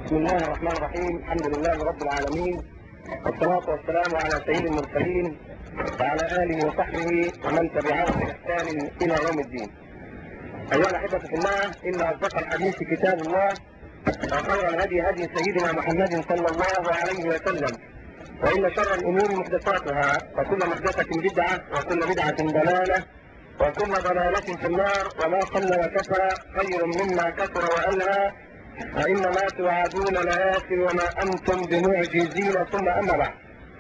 بسم الله الرحمن الرحيم الحمد لله رب العالمين والصلاة والسلام على سيد المرسلين وعلى آله وصحبه ومن تبعهم بإحسان إلى يوم الدين أيها الأحبة في الله إن أصدق الحديث كتاب الله وخير الهدي هدي سيدنا محمد صلى الله عليه وسلم وإن شر الأمور محدثاتها وكل محدثة بدعة وكل بدعة ضلالة وكل ضلالة في النار وما قل وكفى خير مما كثر وألهى وإنما توعدون لآت وما أنتم بمعجزين ثم أما بعد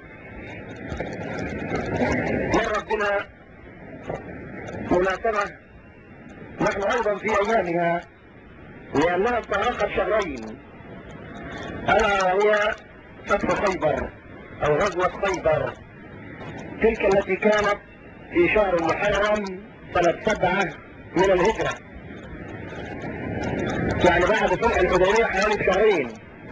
مرت بنا مناسبة نحن أيضا في أيامها لأنها استغرقت شهرين ألا وهي فتح خيبر أو غزوة خيبر تلك التي كانت في شهر محرم سنة سبعة من الهجرة يعني بعد صلح الحديبية حوالي بشهرين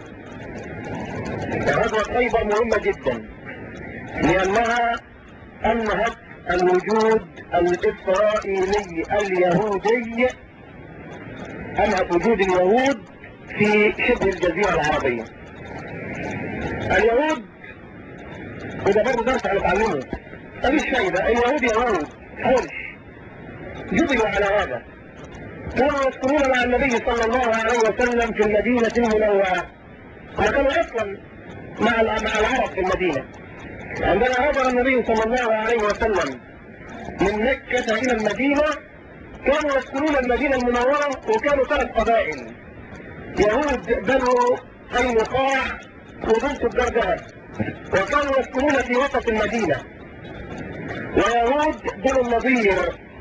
غزوة خيبر مهمة جدا لأنها أنهت الوجود الإسرائيلي اليهودي أنهت وجود اليهود في شبه الجزيرة العربية اليهود وده برضه درس هنتعلمه مفيش فايدة اليهود يهود حرش جبلوا على هذا كانوا يسكنون مع النبي صلى الله عليه وسلم في المدينة المنورة وكانوا أصلا مع مع العرب في المدينة عندما هاجر النبي صلى الله عليه وسلم من مكة إلى المدينة كانوا يسكنون المدينة المنورة وكانوا ثلاث قبائل يهود بنو قينقاع وبنت الدردهب وكانوا يسكنون في وسط المدينة ويهود بنو النضير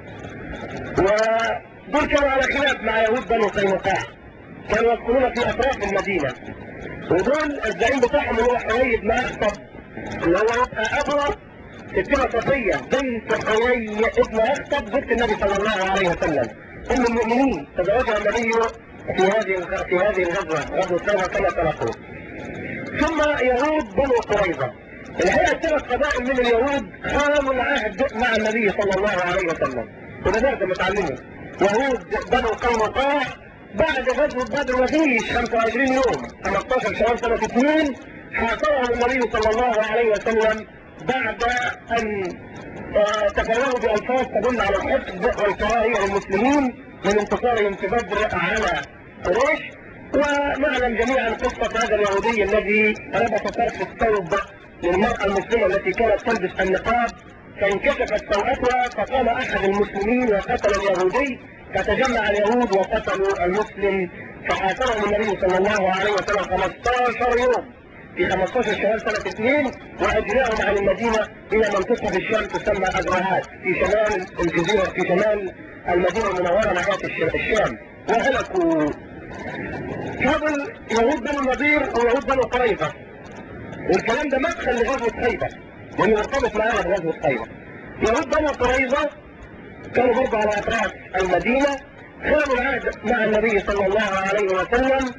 ودول كانوا على خلاف مع يهود بنو قينقاع كانوا يسكنون في اطراف المدينة ودول الزعيم بتاعهم اللي هو حوي بن اخطب اللي هو يبقى ابو ستنا صفية بنت حوي ابن اخطب زوجة النبي صلى الله عليه وسلم ام المؤمنين تزوجها النبي في هذه في هذه الغزوة غزوة سنة كما سلكوا ثم يهود بنو قريظة الحقيقة الثلاث قبائل من اليهود خانوا العهد مع النبي صلى الله عليه وسلم وده درس متعلمه يهود بنو قينقاع بعد غزوة بدر مفيش 25 يوم 15 شهر سنة 2 حاصرهم النبي صلى الله عليه وسلم بعد ان تفاوضوا بألفاظ تدل على الحقد والكراهية للمسلمين من انتصارهم في بدر على قريش ونعلم جميعا قصة هذا اليهودي الذي ربط طرف الثوب للمرأة المسلمة التي كانت تلبس النقاب فانكشفت سوءتها فقام احد المسلمين وقتل اليهودي فتجمع اليهود وقتلوا المسلم فحاصرهم النبي صلى الله عليه وسلم 15 يوم في 15 شهر سنة 2 واجلاهم عن المدينة الى منطقة في الشام تسمى ادراهات في شمال الجزيرة في شمال المدينة المنورة ناحية الشام وهلكوا هذا يهود بنو النضير ويهود بنو قريظة والكلام ده مدخل لغزوة خيبر لانه مرتبط معانا بغزوة خيبر يهود بنو قريظة كانوا برضه على اطراف المدينة خانوا العهد مع النبي صلى الله عليه وسلم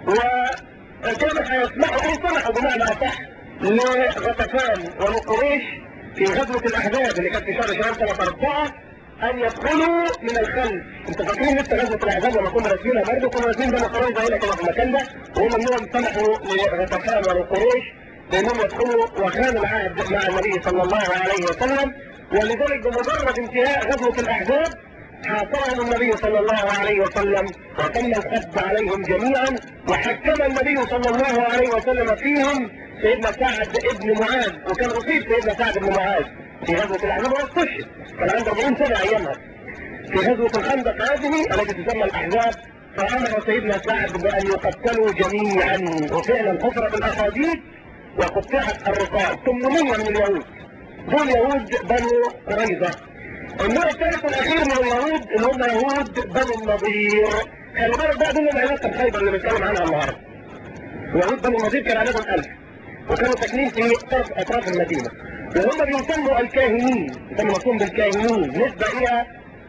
وكانوا هيسمحوا او سمحوا بمعنى اصح لغطفان ولقريش في غزوة الاحزاب اللي كانت في شهر شهر سنة اربعة ان يدخلوا من الخلف انتوا فاكرين لسه غزوة الاحزاب لما كنا راسمينها برضه كنا راسمين بنو قريظة هنا كده في المكان ده وهم انهم سمحوا لغطفان ولقريش بانهم يدخلوا وخانوا العهد مع النبي صلى الله عليه وسلم ولذلك بمجرد انتهاء غزوة الاحزاب حاصرهم النبي صلى الله عليه وسلم وتم الخد عليهم جميعا وحكم النبي صلى الله عليه وسلم فيهم سيدنا سعد ابن معاذ وكان اصيب سيدنا سعد بن معاذ في غزوة الاحزاب واستشهد كان عنده 40 سنة ايامها في غزوة الخندق هذه التي تسمى الاحزاب فامر سيدنا سعد بان يقتلوا جميعا وفعلا حفرت الاحاديث وقطعت الرقاب 800 من اليهود دول يهود بنو قريظة النوع الثالث والاخير من اليهود اللي هم يهود بنو النضير خلي بالك بقى دول علاقه بخيبر اللي بنتكلم عنها النهارده يهود بنو النضير كان عددهم 1000 وكانوا ساكنين في طرف اطراف المدينه وهم بيسموا الكاهنين يسموا نفسهم بالكاهنين نسبه الى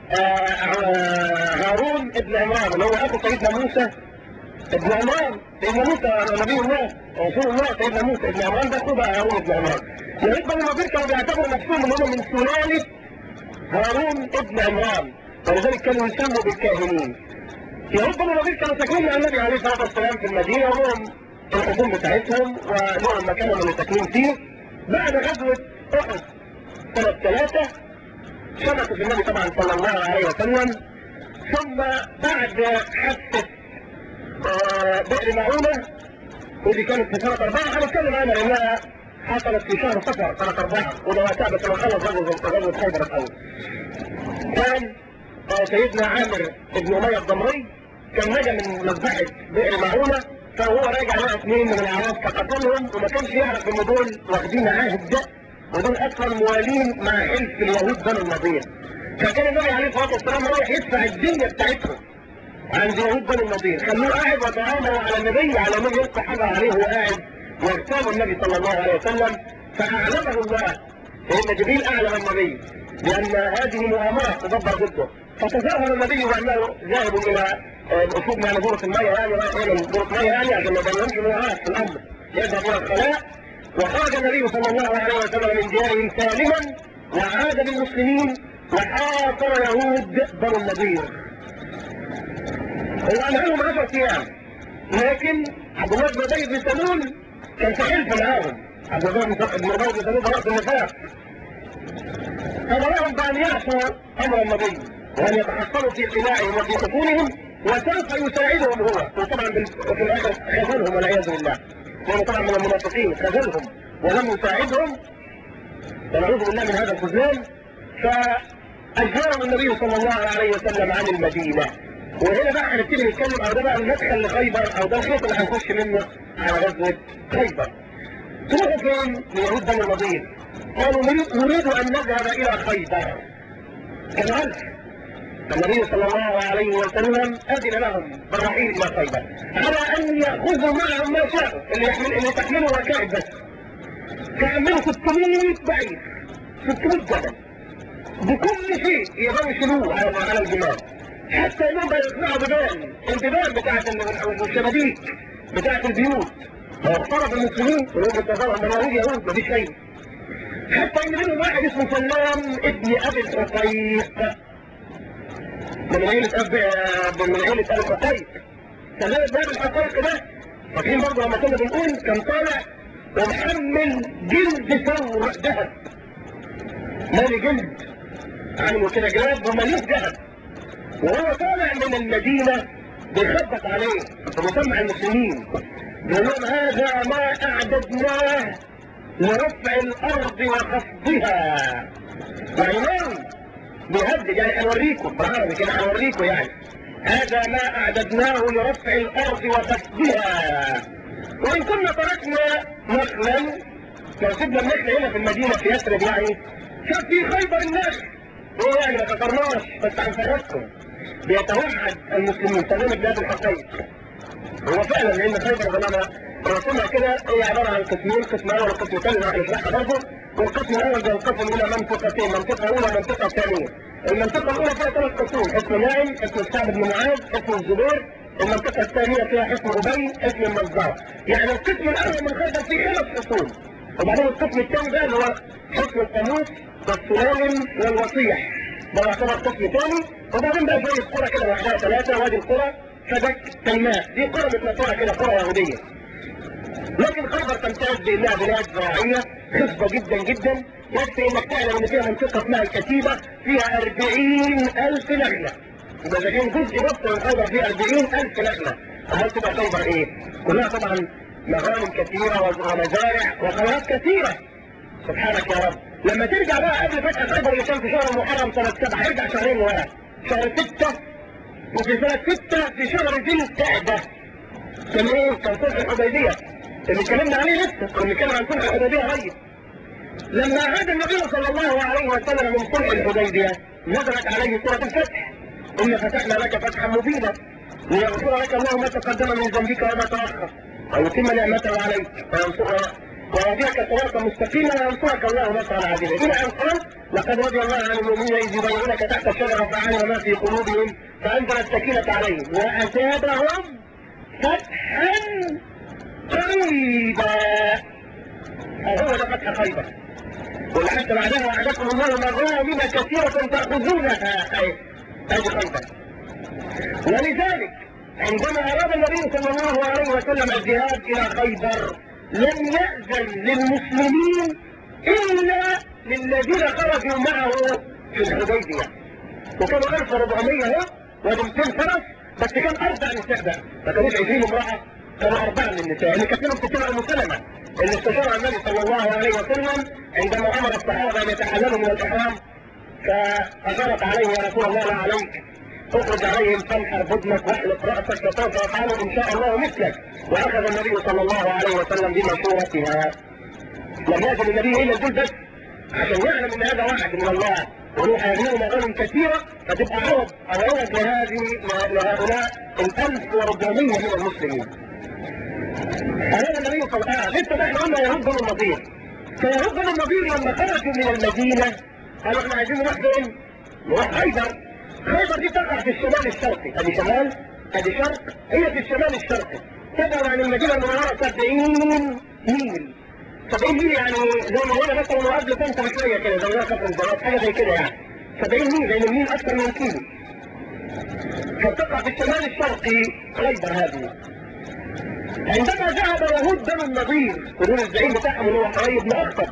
هارون ابن عمران اللي هو اخو سيدنا موسى ابن عمران سيدنا موسى نبي الله رسول الله سيدنا موسى ابن عمران ده اخوه بقى هارون ابن عمران يهود بنو النضير كانوا بيعتبروا نفسهم ان هم من سلاله هارون ابن عمران ولذلك كانوا يسموا بالكاهنين يهود بنو النضير كانوا ساكنين مع النبي عليه الصلاه والسلام في المدينه ولهم الحكوم بتاعتهم ولهم مكانهم اللي ساكنين فيه بعد غزوه احد سنه ثلاثه شمسوا في النبي طبعا صلى الله عليه وسلم ثم بعد حادثه آه، بئر معونه ودي كانت في سنه اربعه هنتكلم عنها لانها حصلت في شهر صفر سنه اربعه وده وقتها بس لما خلص غزوه غزوه خيبر الاول كان آه، سيدنا عامر بن اميه الضمري كان نجا من مذبحه بئر معونه فهو راجع لقى اثنين من العرب فقتلهم وما كانش يعرف ان دول واخدين عهد ده ودول اصلا موالين مع حلف اليهود بنو النضير فكان النبي عليه الصلاه والسلام رايح يدفع الدنيا بتاعتهم عند يهود بنو النضير خلوه قاعد وتآمروا على النبي على من يلقى حجر عليه وهو قاعد واغتابوا النبي صلى الله عليه وسلم فاعلمه الله لان جبريل اعلم النبي بان هذه مؤامره تدبر ضده فتظاهر النبي بانه ذاهب الى آه، الاسلوب يعني دورة المية يعني رايح الى دورة المية يعني عشان ما يبينش مراعاة في الامر يذهب الى الخلاء وخرج النبي صلى الله عليه وسلم من ديارهم سالما وعاد بالمسلمين وحاصر يهود بنو النضير هو امهلهم 10 ايام لكن عبد الله بن ابي بن سلول كان في حلف معاهم عبد الله بن ابي بن سلول راس النفاق امرهم بان يعصوا امر النبي وان يتحصلوا في قناعهم وفي حصولهم وسوف يساعدهم هو وطبعا بال- في الاخر خذلهم والعياذ بالله لانه طبعا من المنافقين خذلهم ولم يساعدهم ونعوذ بالله من هذا الخذلان فأجارهم النبي صلى الله عليه وسلم عن المدينة وهنا بقى هنبتدي نتكلم او ده بقى المدخل لخيبر او ده الخيط اللي هنخش منه على غزوة خيبر تروحوا فين ليهود بني النضير قالوا نريد, نريد ان نذهب الى خيبر كان عارف النبي صلى الله عليه وسلم اذن لهم بالرحيل الى خيبر على ان ياخذوا معهم ما شاءوا اللي يحمل اللي تحمله ركائب بس كعملوا 600 بعير 600 جبل بكل شيء يقدروا يشيلوه على على الجمال حتى انهم يصنعوا بيبان البيبان بتاعت ال- والشبابيك بتاعت البيوت لو اختلط المسلمين ولو بتظاهر من يهود يهود مفيش شيء حتى ان منهم واحد اسمه سلام ابن ابي الحقيق من عيلة اب من عيلة ابي الحقيق سلام ابن ابي الحقيق ده فاكرين برضه لما كنا بنقول كان طالع ومحمل جلد ثور ذهب مالي جلد عامله كده جلاب ومليء ذهب وهو طالع من المدينة بيخبط عليه ومسمع المسلمين بيقول لهم هذا ما اعددناه لرفع الارض وخفضها يعني ناوي بيهدد يعني هنوريكم بالعربي كده هنوريكم يعني هذا ما اعددناه لرفع الارض وخفضها وان كنا تركنا نخلا لو سيبنا النخل هنا في المدينة في يثرب يعني كان في خيبر النخل ايه يعني ما فكرناش بس هنفرجكم بيتوعد المسلمين سلام بن ابي الحقيق هو فعلا لان خيبر زي ما رسمها كده هي عباره عن قسمين قسم اول وقسم ثاني راح نشرحها برضه والقسم الاول ده القسم الى منطقتين منطقه اولى ومنطقه ثانيه المنطقه الاولى فيها ثلاث قسوم اسم نائم اسم الكعب بن معاذ اسم الزبير المنطقه الثانيه فيها اسم ابي اسم النجار يعني القسم الاول من خيبر فيه خمس فصول وبعدين القسم الثاني ده اللي هو حسن القاموس والسلالم والوصيح ده يعتبر قسم ثاني وبعدين بقى شويه قرى كده لوحدها ثلاثه وادي القرى فدك تيماء دي قرى متنطره كده قرى يهوديه لكن خيبر تمتاز بانها بلاد زراعيه خصبه جدا جدا يكفي انك تعلم ان فيها منطقه اسمها الكتيبه فيها 40000 نخله يبقى اذا كان جزء بس من خيبر فيه 40000 نخله هل تبقى خيبر ايه؟ كلها طبعا مغانم كثيره ومزارع وخيرات كثيره سبحانك يا رب لما ترجع بقى قبل فتح خيبر اللي كان في شهر المحرم سنه 7 هيرجع شهرين ورا شهر 6 وفي سنه 6 في شهر ذي القعده كان ايه كان صلح الحديبيه اللي اتكلمنا عليه لسه كنا بنتكلم عن صلح الحديبيه قريب لما عاد النبي صلى الله عليه وسلم من صلح الحديبيه نزلت عليه سوره الفتح ان فتحنا لك فتحا مبينا ليغفر لك الله ما تقدم من ذنبك وما تاخر ويتم نعمته عليك وينصرك ويهديك صراطا مستقيما وينصرك الله نصرا عزيزا الى ان قال لقد رضي الله عن المؤمنين اذ يبايعونك تحت الشجره فعلم ما في قلوبهم فانزل السكينه عليهم واثابهم فتحا قريبا هو ده فتح خيبر والحتى بعدها وعدكم الله مغانم كثيرة تأخذونها أي أي خيبر ولذلك عندما اراد النبي صلى الله عليه وسلم الذهاب الى خيبر لم يأذن للمسلمين الا للذين خرجوا معه في الحديبية وكانوا 1400 اهو وادي 200 فرس بس كان اربع نساء بقى ما كانوش 20 امرأة كانوا اربعة من النساء اللي كانت منهم ستنا ام سلمة اللي استشار النبي صلى الله عليه وسلم عندما امر الصحابة ان يتحللوا من الاحرام فاشارت عليه يا رسول الله لا عليك اخرج عليهم تنحر بدنك واحلق راسك فسوف يفعلوا ان شاء الله مثلك واخذ النبي صلى الله عليه وسلم بمشورتها لم يأذن النبي الا الدول بس عشان يعلم ان هذا وعد من الله وهو هيغنيه مغانم كثيرة فتبقى عوض او عوض لهذه لهؤلاء الالف وربعمية من المسلمين هذا النبي صلى الله عليه وسلم لسه احنا قلنا يهود بن النضير فيهود بن النضير لما خرجوا من المدينة قالوا احنا عايزين نروح فين؟ نروح خيبر خيبر دي تقع في الشمال الشرقي ادي شمال ادي شرق هي في الشمال الشرقي تبعد عن المدينة المنورة 70 ميل 70 ميل يعني زي ما هنا مثلا مقابل طنطا بشوية كده زي ما كفر الزواج حاجة زي كده يعني 70 ميل لان الميل اكثر من كيلو فتقع في الشمال الشرقي خيبر هذه عندما ذهب يهود بنو النضير ودول الزعيم بتاعهم اللي هو حوالي بن اخطب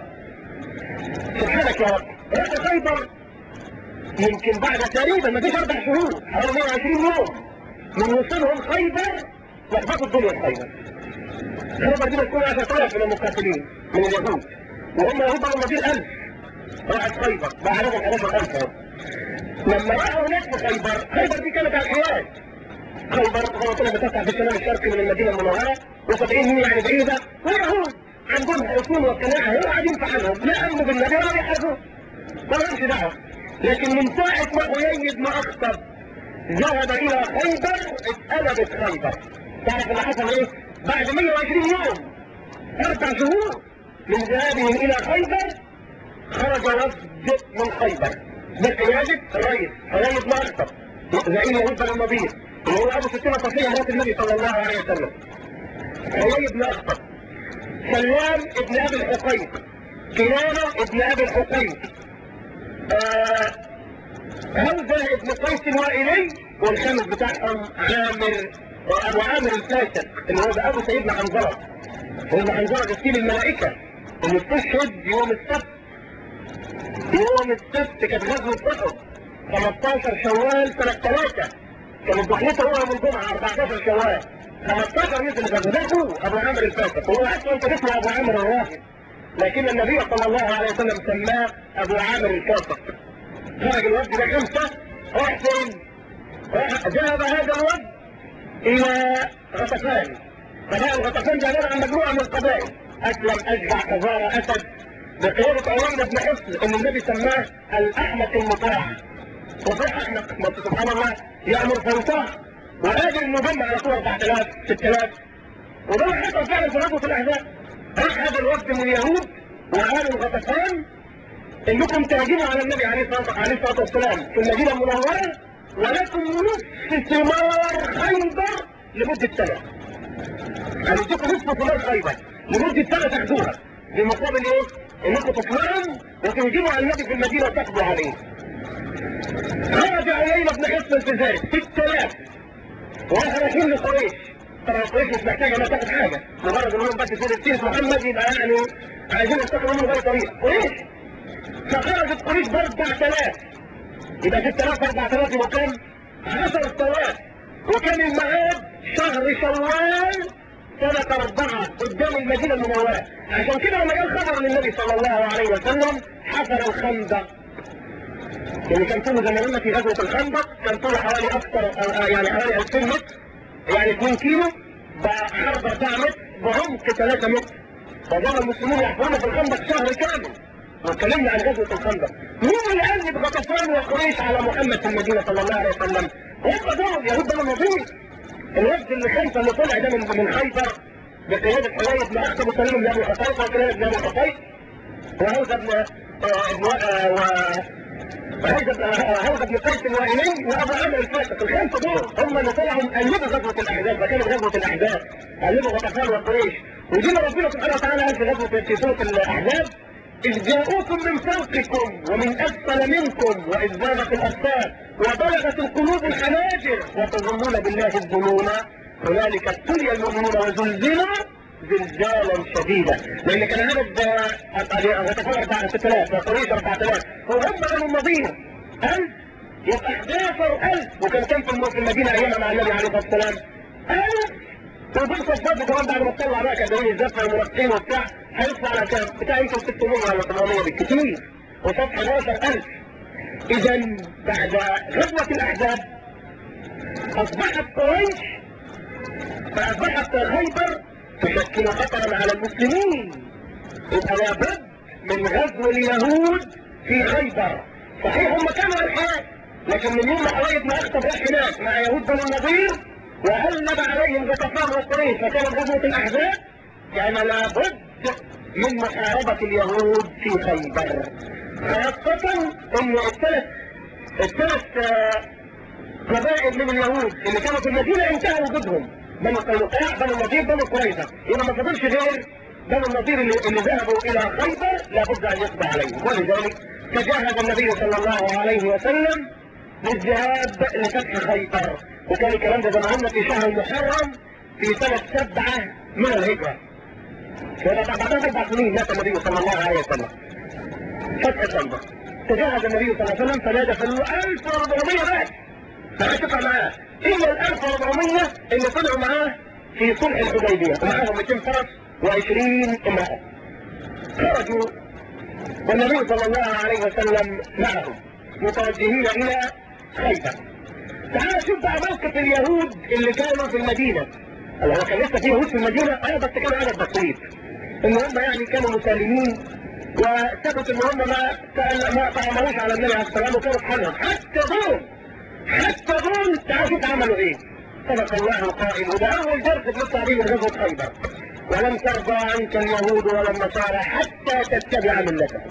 سبحانك يا رب راحوا خيبر يمكن بعد تقريبا ما فيش اربع شهور حوالي 120 يوم من وصولهم خيبر لخبطوا الدنيا في خيبر خيبر دي بتكون 10000 من المقاتلين من اليهود وهم يهود بنو النضير 1000 راحت خيبر بقى عددهم 11000 اهو لما راحوا هناك في خيبر خيبر دي كانت على الحياد خيبر زي ما قلنا بتقع في الشمال الشرقي من المدينه المنوره و70 ميل يعني بعيده ويهود عندهم حصون وقناعه هو قاعدين في حالهم لا امنوا بالنبي ولا بيحاربوه ما لهمش دعوه لكن من ساعه ما حيي بن اخطب ذهب الى خيبر اتقلبت خيبر تعرف اللي حصل ايه؟ بعد 120 يوم اربع شهور من ذهابهم الى خيبر خرج وفد من خيبر بقيادة الرئيس حيي بن اخطب زعيم يهود بن النضير اللي هو ابو ستنا صفيه مرات النبي صلى الله عليه وسلم حيي بن اخطب سلام ابن ابي الحقيق كنانة ابن ابي الحقيق همزة ابن قيس الوائلي والخامس بتاعهم عامر ابو عامر الفاسق اللي هو ابو سيدنا حنظله سيدنا حنظله غسيل الملائكه اللي استشهد يوم السبت يوم السبت كانت غزوه احد 15 شوال سنه 3 كانت ضحيته هو يوم الجمعه 14 شوال 15 نزل غزوه ده اخوه ابو عامر الفاسق وهو اصلا كان اسمه ابو عامر الراهب لكن النبي صلى الله عليه وسلم سماه ابو عامر الفاسق خرج الوفد ده خمسه راح فين؟ راح ذهب هذا الوفد الى غطفان قبائل غطفان ده عباره عن مجموعه من القبائل اسلم اشجع كزاره اسد بقياده عويمة بن حصن ان النبي سماه الاحمق المطاع وصح احمق بس سبحان الله يامر فيطاع وقادر انه يجمع على طول 4000 6000 وده اللي حصل فعلا في غزوه الاحزاب راح هذا الوفد من اليهود وقالوا غطفان انكم تهاجموا على النبي عليه الصلاه عليه الصلاه والسلام في المدينه المنوره ولكم نصف ثمار خيبر لمده سنه. هنديكم نصف ثمار خيبر لمده سنه تاخدوها بمقابل ايه؟ انكم تطلعوا وتهجموا على النبي في المدينه وتقضوا عليه. خرج علينا بن حصن في ذلك 6000 واحنا رايحين لقريش طبعا قريش مش محتاجه انها تاخد حاجه مجرد انهم بس يصير سيره محمد يبقى يعني عايزين يستقروا منه باي طريقه قريش فخرجت قريش ب 4000 يبقى 6000 4000 يبقى كام؟ 10000 وكان الميعاد شهر شوال سنة أربعة قدام المدينة المنورة عشان كده لما جاء خبر للنبي صلى الله عليه وسلم حفر الخندق يعني كان طوله زي ما قلنا في غزوة الخندق كان طوله حوالي أكثر يعني حوالي 2000 متر يعني 2 كيلو بحرب 4 متر بعمق 3 متر فظل المسلمون يحفرون في الخندق شهر كامل واتكلمنا عن غزوة الخندق مين اللي قلب غطفان وقريش على محمد في المدينة صلى الله عليه وسلم هم دول يهود بنو النضير الوفد اللي خمسة اللي طلع ده من من خيبر بقيادة حلية بن أخطب وسليم بن أبي حصيف وكلاب بن أبي حصيف وهوزة بن ابن وهوزة بن قيس الوائلي وأبو عامر الفاسق الخمسة دول هم اللي طلعوا قلبوا غزوة الأحزاب فكانت غزوة الأحزاب قلبوا غطفان وقريش ودي ربنا سبحانه وتعالى قال في غزوة في سورة الأحزاب إذ جاءوكم من فوقكم ومن أسفل منكم وإذ زاغت الأبصار وبلغت القلوب الحناجر وتظنون بالله الظنون هنالك ابتلي المؤمنون وزلزلوا زلزالا شديدا لان كان عدد غتفور بعد 6000 وقريش 4000 وهم بنو النظير 1000 يبقى 11000 وكان كم في المدينه ايامها مع النبي عليه الصلاه والسلام 1000 ودول صفات كمان بعد ما تطلع بقى كدليل الزفه والمنافقين وبتاع هيطلع على كام؟ بتاع يمكن 600 ولا 800 بالكثير وصف 11000 اذا بعد غزوه الاحزاب اصبحت قريش فاصبحت خيبر تشكل خطرا على المسلمين يبقى لابد من غزو اليهود في خيبر صحيح هم كانوا الحياة لكن من يوم ما حوالي ما اخطب راح هناك مع يهود بنو النضير وهلب عليهم غطفان وقريش فكانت غزوة الاحزاب كان لابد من محاربة اليهود في خيبر خاصة ان الثلاث الثلاث قبائل من اليهود اللي كانوا في المدينة انتهى وجودهم بنو قينقاع بنو النضير بنو قريظة يبقى ما فضلش غير بنو النضير اللي, اللي ذهبوا الى خيبر لابد ان يقضى عليهم ولذلك تجهز النبي صلى الله عليه وسلم للذهاب لفتح خيبر وكان الكلام ده زي ما قلنا في شهر محرم في سنة سبعة من الهجرة وبعد بعدها اربع سنين مات النبي صلى الله عليه وسلم فتح خيبر تجهز النبي صلى الله عليه وسلم فنادى في 1400 بس ما تبقى معاه الا ال 1400 اللي طلعوا معاه في صلح الحديبيه ومعاهم 200 فرس و20 امراه خرجوا والنبي صلى الله عليه وسلم معهم متوجهين الى خيبر تعال شوف بقى موقف اليهود اللي كانوا في المدينه هو كان لسه في يهود في المدينه اه بس كانوا عدد بسيط ان هم يعني كانوا مسالمين وثبت ان هم ما ما تعاملوش على النبي عليه الصلاه والسلام وكانوا في حالهم حتى دول حتى دول تعرفوا عملوا ايه صدق الله القائل وده اول درس بنطلع بيه من غزوه خيبر ولن ترضى عنك اليهود ولا النصارى حتى تتبع ملتهم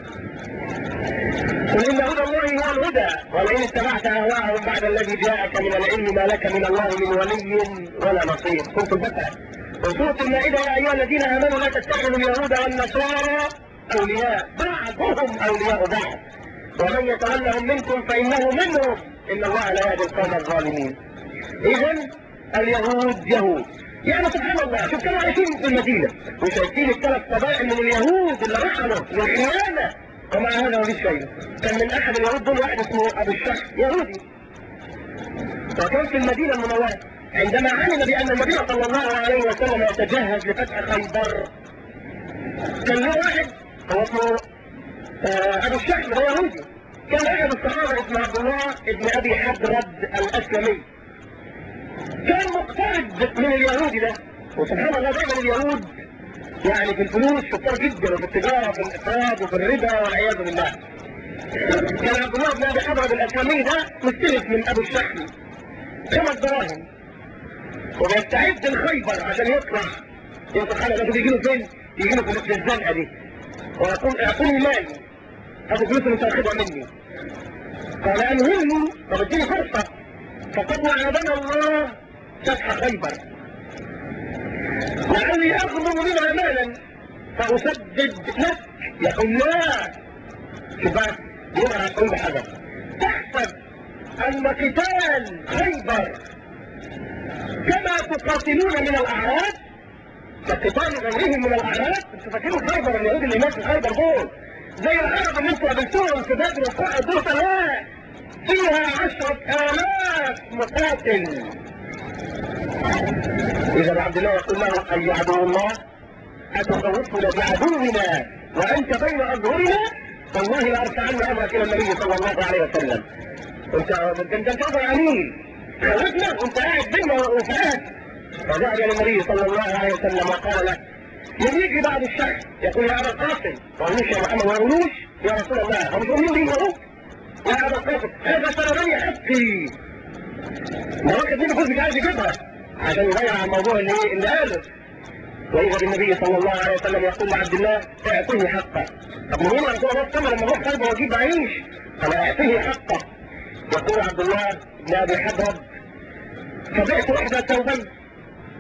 قل ان هدى الله هو الهدى ولئن اتبعت اهواءهم بعد الذي جاءك من العلم ما لك من الله من ولي ولا نصير سوره البقره وسوره المائده يا ايها الذين امنوا لا تتخذوا اليهود والنصارى اولياء بعضهم اولياء بعض ومن يتولهم منكم فانه منهم ان الله لا يهدي القوم الظالمين اذا اليهود يهود يعني سبحان الله شوف كانوا عايشين في المدينه وشايفين الثلاث قبائل من اليهود اللي رحلوا والخيانه ومع هذا ما فيش شيء كان من احد اليهود دول واحد اسمه ابو الشخص يهودي وكان في المدينه المنوره عندما علم بان النبي صلى الله عليه وسلم يتجهز لفتح خيبر كان له واحد هو اسمه آه ابو الشخص هو يهودي كان احد الصحابه اسمه عبد الله ابن ابي حدرد الاسلمي كان مقترب من اليهودي ده وسبحان الله دايما اليهود يعني في الفلوس شطار جدا وفي التجاره وفي الاقراض وفي الربا والعياذ بالله كان عبد الله بن ابي حدرد الاسلمي ده مستلف من ابو الشحم خمس دراهم وبيستعد لخيبر عشان يطلع يا سبحان الله بيجي له فين؟ يجي له في الزنقه دي ويقول اعطوني مالي هذه فلوس اللي انت واخدها مني قال انهلني طب اديني فرصه فقد وعدنا الله فتح خيبر لعلي اغضب منها مالا فاسدد لك يقول لا شوف بقى يقرا يقول بحاجه تحسب ان قتال خيبر كما تقاتلون من الاعراب كقتال غيرهم من الاعراب انتوا فاكرين خيبر اليهود اللي هناك في خيبر دول زي العرب اللي انتوا قابلتوهم في بدر وفؤاد دول لا فيها عشرة آلاف مقاتل إذا عبد الله يقول له أي عدو الله أتخوفنا بعدونا وأنت بين أظهرنا والله لأرفعن أمرك إلى النبي صلى الله عليه وسلم أنت أنت أنت عميل خوفنا وأنت قاعد بينا وفؤاد فجاء إلى النبي صلى الله عليه وسلم وقال له من يجي بعد الشهر يقول يا ابا القاسم وقالوش يا محمد ما يقولوش يا رسول الله هم يقولوا لي يقولوا يا ابا القاسم هذا سلبني حقي ما واحد منهم يقول مش عايز يجيبها عشان يضيع على الموضوع اللي اللي قاله واذا بالنبي صلى الله عليه وسلم يقول لعبد الله اعطيه حقه طب من هنا رسول الله صلى لما اروح قلبه واجيب عيش قال اعطيه حقه يقول عبد الله بن ابي حضرب فبعت احدى ثوبين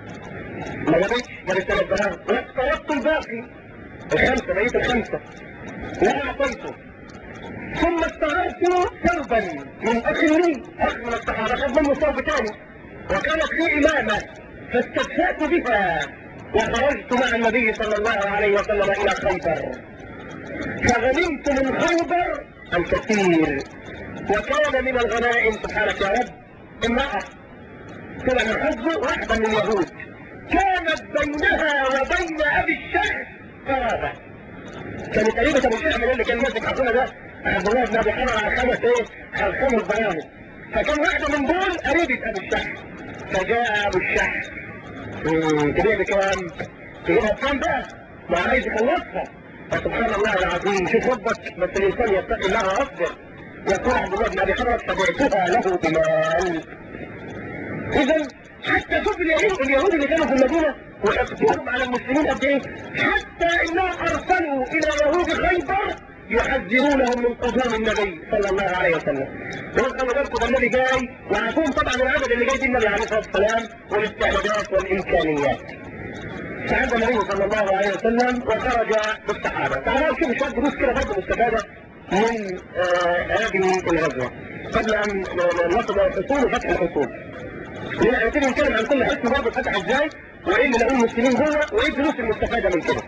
ما جابتش جابت ثلاث دراهم طلبت الباقي الخمسه بقيت الخمسه واعطيته ثم استغرت ثوبا من اخ لي اخ من الصحابه خد منه ثوب ثاني وكانت لي امامه فاستدفأت بها وخرجت مع النبي صلى الله عليه وسلم الى خيبر فغنمت من خيبر الكثير وكان من الغنائم سبحانك يا رب امرأة طلع من حفظه واحدة من اليهود كانت بينها وبين ابي الشيخ قرابة كان تقريبا ابو الشيخ من اللي كان ماسك حصولة ده عبد الله بن ابي حمر على خمس ايه على خمس برامج فكان واحدة من دول قريبة ابو الشيخ فجاء ابو الشيخ تبيع بكام؟ تبيعها بكام بقى؟ ما عايز يخلصها فسبحان الله العظيم شوف ربك بس الانسان يتقي الله واصبر يقول عبد الله بن ابي حمر فبعتها له بمال اذا حتى شوف اليهود اليهود اللي كانوا في المدينه وحقدهم على المسلمين قد ايه حتى انهم ارسلوا الى يهود خيبر يحذرونهم من قدوم النبي صلى الله عليه وسلم دول خلوا بالكم ده النبي جاي وعارفين طبعا العدد اللي جاي دي النبي عليه الصلاه والسلام والاستعدادات والامكانيات فعند النبي صلى الله عليه وسلم وخرج بالصحابه تعالوا نشوف شويه دروس كده برضه مستفاده من آه هذه الغزوه قبل ان نصل الى الحصول وفتح الحصول هنبتدي نتكلم عن كل حصن برضه فتح ازاي وايه اللي لقوه المسلمين جوه وايه الدروس المستفاده من كده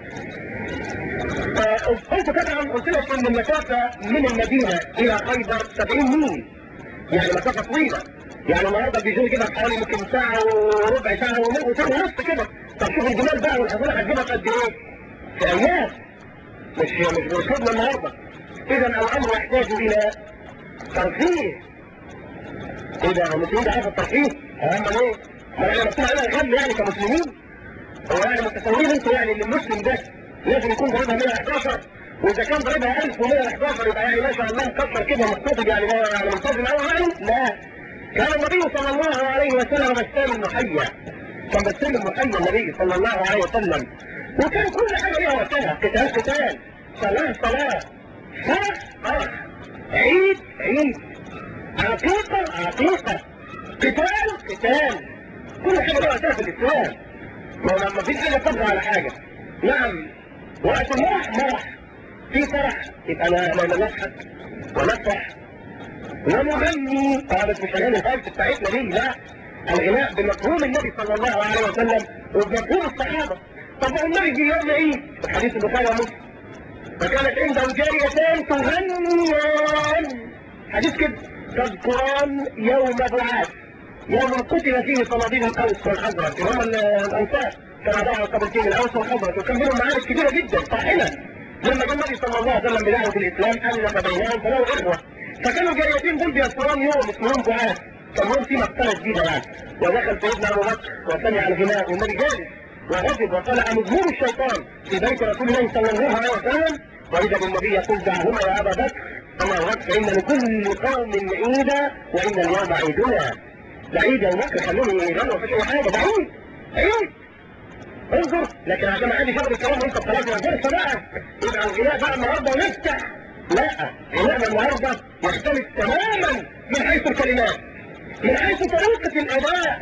قلت طبعا قلت لك ان المسافه من المدينه الى خيبر 70 ميل يعني مسافه طويله يعني النهارده بيجوا كده حوالي يمكن ساعه وربع ساعه ونص كده طب شوف الجمال بقى والحصول هتجيبها في قد ايه؟ في ايام مش مش باسلوبنا النهارده اذا الامر يحتاج الى ترفيه ايه ده المسلمين ده عارف الترفيه؟ هم ليه؟ ما احنا مسؤول علينا غم يعني كمسلمين هو يعني متصورين انتوا يعني ان المسلم ده لازم يكون ضريبها 111 واذا كان ضريبها 1111 يبقى يعني ما شاء الله مكسر كده مقتصد يعني يعني منتظم قوي يعني لا كان النبي صلى الله عليه وسلم بسام المحيا كان بسام المحيا النبي صلى الله عليه وسلم وكان كل حاجه ليها وقتها قتال قتال صلاه صلاه فرح فرح عيد عيد عقيقه عقيقه قتال قتال كل حاجه ليها وقتها في الاسلام ما فيش حاجه تبقى على حاجه نعم وقت المرح مرح في فرح يبقى انا انا نضحك ونفرح ونغني اه بس مش هنغني الفرق بتاعتنا دي لا الغناء بمفهوم النبي صلى الله عليه وسلم وبمفهوم الصحابه طب ما النبي جه يوم عيد حديث البخاري ومسلم فكانت عنده جاريتان تغنيان حديث كده تذكران يوم بعاث يوم قتل فيه صناديد الاوس والخزرج هم الانصار كما دعوا قبلتين الاوس والخزرج وكان بينهم معارك كبيره جدا طاحنه لما جاء النبي صلى الله عليه وسلم بدعوه الاسلام الف بينهم فله اخوه فكانوا الجاريتين دول بيذكرون يوم اسمهم بعاث كان يوم فيه مقتله جديده يعني ودخل سيدنا ابو بكر وسمع الغناء والنبي جالس وغضب وطلع مزمور الشيطان في بيت رسول الله صلى الله عليه وسلم واذا بالنبي يقول دعهما يا ابا بكر اما وقت فان لكل قوم عيدا وان اليوم عيدنا ده عيد يا بكر خلوهم يغنوا في اي حاجه ده عيد عيد انظر لكن عشان ما حدش ياخد الكلام وانت خلاص يا فرصه بقى يبقى الغناء بقى النهارده ونفتح لا غناء النهارده يختلف تماما من حيث الكلمات من حيث طريقه الاداء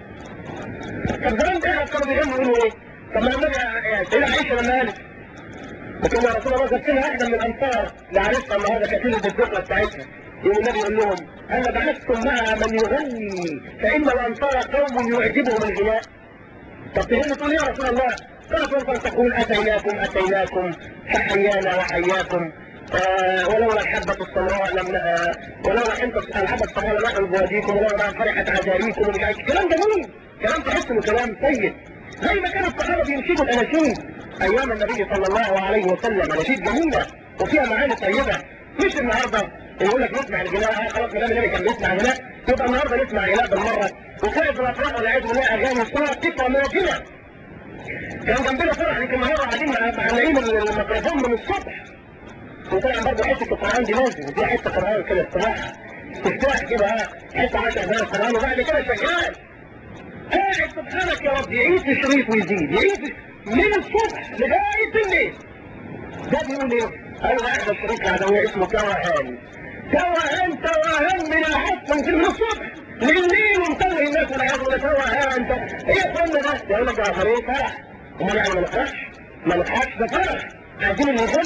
طب زمان ده كانوا بيغنوا يقولوا ايه؟ طب ما النبي سيدنا عائشه لما قالت وكان يا رسول الله جبتنا واحده من الانصار لعرفتها النهارده كتير بالذكرى بتاعتها يقول النبي يقول لهم انا بعثتم مع من يغني فان الانصار قوم يعجبهم الغناء طب تهمة تقول يا رسول الله قال فرصة تقول اتيناكم اتيناكم فحيانا وحياكم آه ولولا الحبة السمراء لم آه ولولا حنطة الحبة السمراء لم نحن بواديكم ولولا فرحت عذاريكم ومش عارف كلام جميل كلام تحس انه كلام طيب زي ما كان الصحابة بينشدوا الاناشيد ايام النبي صلى الله عليه وسلم اناشيد جميلة وفيها معاني طيبة مش النهارده يقول لك نسمع الغناء آه خلاص ما دام النبي كان بيسمع غناء يبقى النهارده نسمع غناء بالمره وكانت الافراح والعياذ بالله اغاني ساقطه ماجنه كان جنبنا فرح يمكن النهارده قاعدين معلقين الميكروفون من الصبح وطبعا برضه حته القران دي لازم دي حته قران كده الصراحه تفتح كده حته 10 دقايق قران وبعد كده شغال قاعد سبحانك يا رب يعيد في الشريط ويزيد يعيد من الصبح لغايه الليل ده بيقول ايه؟ قال واحد الشريك العدوية اسمه توهان توهان توهان من الحق من من الصبح لليل ومطوي الناس والعياذ بالله توهان ايه يا اخوانا ده؟ يقول لك يا فريق فرح امال يعني ما نفرحش ما نضحكش ده فرح عايزين اللي يغني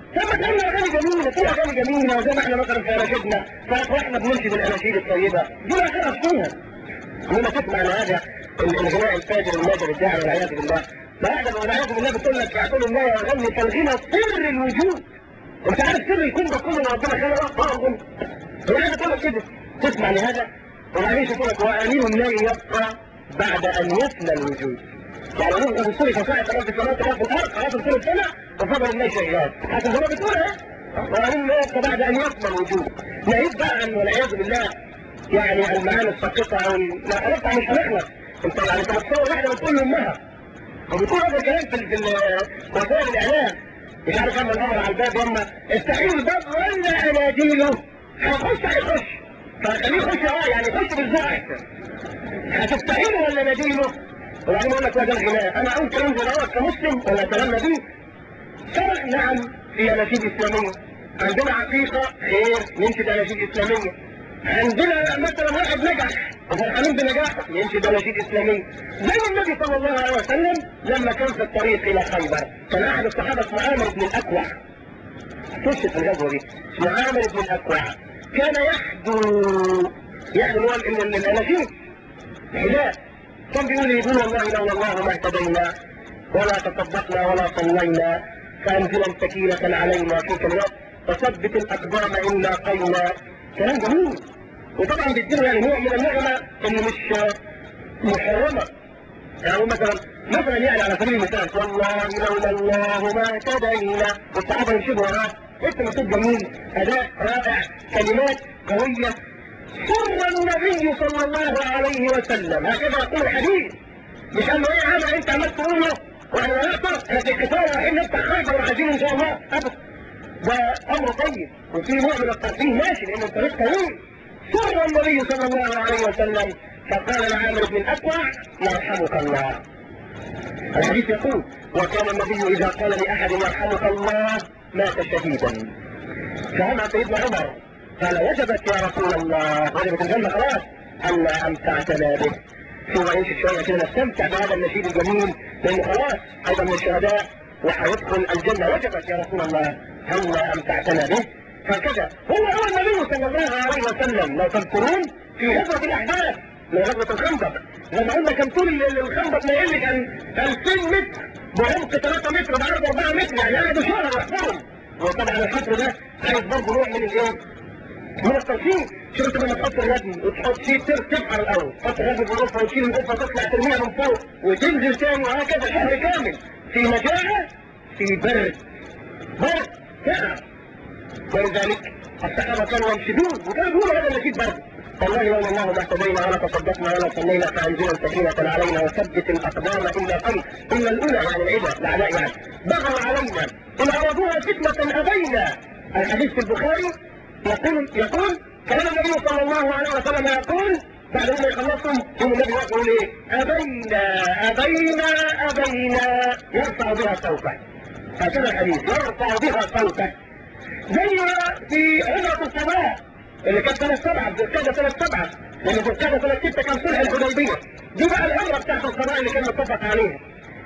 لما تغني اغاني جميله في اغاني جميله زي ما احنا مثلا في اناشيدنا فاحنا بننشد الاناشيد الطيبه دي لا خير فيها لما تسمع هذا الغناء الفاجر الماجر الداعي والعياذ بالله فاحنا والعياذ بالله بتقول لك يعقول الله يغني كالغنى سر الوجود انت عارف سر الكون ده كله ربنا خلقه اه الغنى هو عايز تقول لك كده تسمع لهذا وبعدين يقول لك وامين الله يبقى بعد ان يفنى الوجود يعني نبقى في السوري فساعة رب السماوات ورب الارض خلاص السوري السنة وفضل الله شغال حتى زي ما بتقول ايه وامين الله يبقى بعد ان يفنى الوجود نعيد بقى عن والعياذ بالله يعني المعاني الساقطة او لا خلاص مش هنخلص انت يعني تتصور واحدة بتقول لامها وبتقول هذا الكلام في في وسائل الاعلام مش عارف اما الامر على الباب يما استحيل الباب ولا اناديله هيخش هيخش فخليه يخش اه يعني يخش بالذوق احسن هتستحيل ولا نديله وبعدين يقول لك لا ده الغناء انا اقول كلام زي دوت كمسلم ولا اتمنى بيه سبق نعم في اناشيد اسلاميه عندنا عقيقه خير ننشد اناشيد اسلاميه عندنا مثلا واحد نجح وفرحانين بنجاحه ينشد اناشيد اسلاميه زي النبي صلى الله عليه وسلم لما كان في الطريق الى خيبر كان احد الصحابه اسمه عامر بن الاكوع تشت في الغزوه دي اسمه عامر بن الاكوع كان يحدو يحدو هو الاناشيد حداء كان بيقول يقول والله لولا الله ما اهتدينا ولا تصدقنا ولا صلينا فانزلا سكينه علينا في كلمات وثبت الاقدام ان لاقينا كلام جميل وطبعا بيديله يعني نوع من النعمه اللي مش محرمه يعني مثلا مثلا يعني على سبيل المثال والله لولا الله ما اهتدينا والصحابه يمشوا وراه اسم صوت جميل اداء رائع كلمات قويه سر النبي صلى الله عليه وسلم هكذا يقول الحديث مش انه ايه عمل انت عملت تقوله واحنا نقطع احنا في القتال رايحين نفتح خيبر وعايزين ان شاء الله ابدا ده امر طيب وفي نوع من الترفيه ماشي لان الطريق طويل سر النبي صلى الله عليه وسلم فقال لعامر بن الاكوع يرحمك الله الحديث يقول وكان النبي اذا قال لاحد يرحمك الله مات شهيدا فهم سيدنا عمر قال وجبت يا رسول الله وجبت الجنة خلاص ألا أمتعتنا به ثم يمشي شوية كده نستمتع بهذا النشيد الجميل لأنه خلاص هذا من الشهداء وحيدخل الجنة وجبت يا رسول الله هلا أمتعتنا به هكذا هو هو النبي صلى الله عليه وسلم لو تذكرون في غزوة الأحداث من غزوة الخندق لما قلنا كان طول الخندق ما يقلش عن 2000 متر بعمق 3 متر بعرض 4 متر يعني قعدوا شهر يحفروا وطبعا الحفر ده عايز برضه نوع من الايه؟ من التركيب شوف انت لما تحط الردم وتحط فيه تبحر الاول تحط الردم في الغرفه وتشيل الغرفه تطلع ترميها من فوق وتنزل تاني وهكذا شهر كامل في مجاعه في برد برد تعب ولذلك الصحابه كانوا ينشدون وكانوا يقولوا هذا النشيد برد والله لولا الله ما اهتدينا ولا تصدقنا ولا صلينا فانزلا سكينه علينا وثبت الاقدام الا قل الا الاولى يعني العده الاعداء يعني بغوا علينا ان ارادوها فتنه ابينا الحديث في البخاري يقول يقول كلام النبي صلى الله عليه وسلم يقول بعد ما يخلصهم يوم النبي يقول ايه ابينا ابينا ابينا يرفع بها صوته هكذا الحديث يرفع بها صوته زي في عمرة الصباح اللي كانت سنة سبعة في القادة سنة سبعة لأن في القادة سنة ستة كان صلح الحديبية دي بقى العمرة بتاعت الصباح اللي كان متفق عليها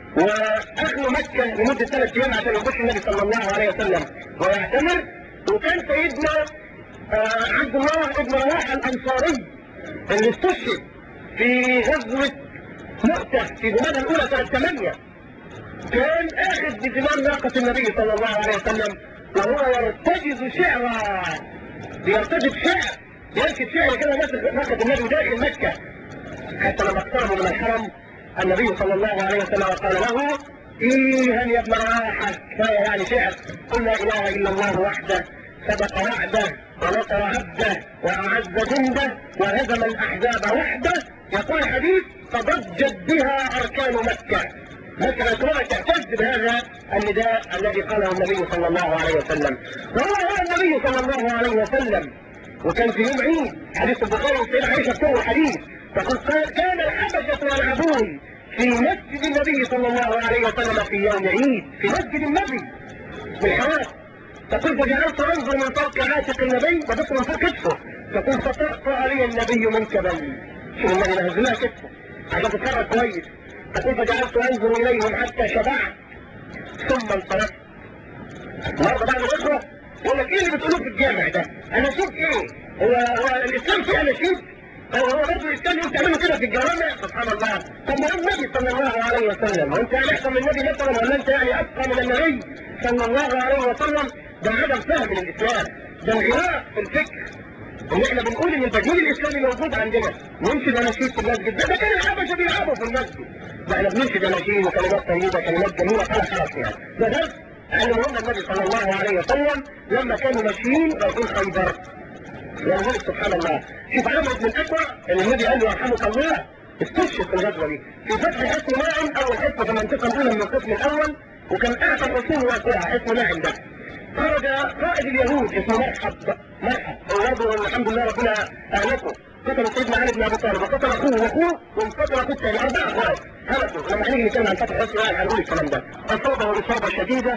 وأخذوا مكة لمدة ثلاث أيام عشان يخش النبي صلى الله عليه وسلم ويعتمر وكان سيدنا آه عبد الله بن رواحه الانصاري اللي استشهد في غزوه مؤتة في جمادى الاولى سنه 8 كان اخذ بزمام ناقه النبي صلى الله عليه وسلم وهو يرتجز شعرا بيرتجز شعر ينشد شعر كده ناقه النبي داخل مكه حتى لما اقتربوا من الحرم النبي صلى الله عليه وسلم قال له ايها يا ابن رواحه كفايه يعني شعر قل لا اله الا الله وحده سبق وعده ونصر عبده واعز جنده وهزم الاحزاب وحده يقول الحديث فضجت بها اركان مكه مكه الكبرى تعتز بهذا النداء الذي قاله النبي صلى الله عليه وسلم وهو هو النبي صلى الله عليه وسلم وكان في يوم عيد حديث البخاري والسيدة عائشة تروي الحديث تقول كان الحبشة يلعبون في مسجد النبي صلى الله عليه وسلم في يوم عيد في مسجد النبي بالحرام تقول فجعلت انظر من فوق عاتق النبي وبصر من فوق كتفه تقول فطأطأ لي النبي من كبلي شوف النبي نهزلها كتفه عشان تتفرج كويس تقول فجعلت انظر اليهم حتى شبعت ثم انصرفت النهارده بعض الاخوه يقول لك ايه اللي بتقولوه في الجامع ده؟ اناشيد ايه؟ هو هو الاسلام فيه اناشيد؟ هو هو برضه الاسلام يقول تعملوا كده في الجوامع سبحان الله طب ما هو النبي صلى الله عليه وسلم وانت يعني احسن من النبي مثلا ولا انت يعني اتقى من النبي صلى الله عليه وسلم ده عدم فهم للاسلام ده انغلاق في الفكر ان احنا بنقول ان البديل الاسلامي موجود عندنا ننشد اناشيد في المسجد ده ده كان الحبشه بيلعبوا في المسجد ده احنا بننشد اناشيد وكلمات طيبه كلمات جميله فلا حرج يعني ده درس علمهم النبي صلى الله عليه وسلم لما كانوا ماشيين رايحين خيبر ولذلك سبحان الله شوف عمرو بن الاكوع اللي النبي قال له يرحمك الله استشهد في الغزوه دي في فتح حصن ناعم اول حصه في المنطقه الاولى من القسم الاول وكان اعتى الرسول واسعه حصن ناعم ده خرج قائد اليهود اسمه مرحب مرحب وبرضه الحمد لله ربنا اهلكه قتل سيدنا علي بن ابي طالب وقتل اخوه واخوه وانقتل اخوه الثاني اربع اخوات هلكوا لما هنيجي نتكلم عن فتح حصن ناعم هنقول الكلام ده اصابه اصابه شديده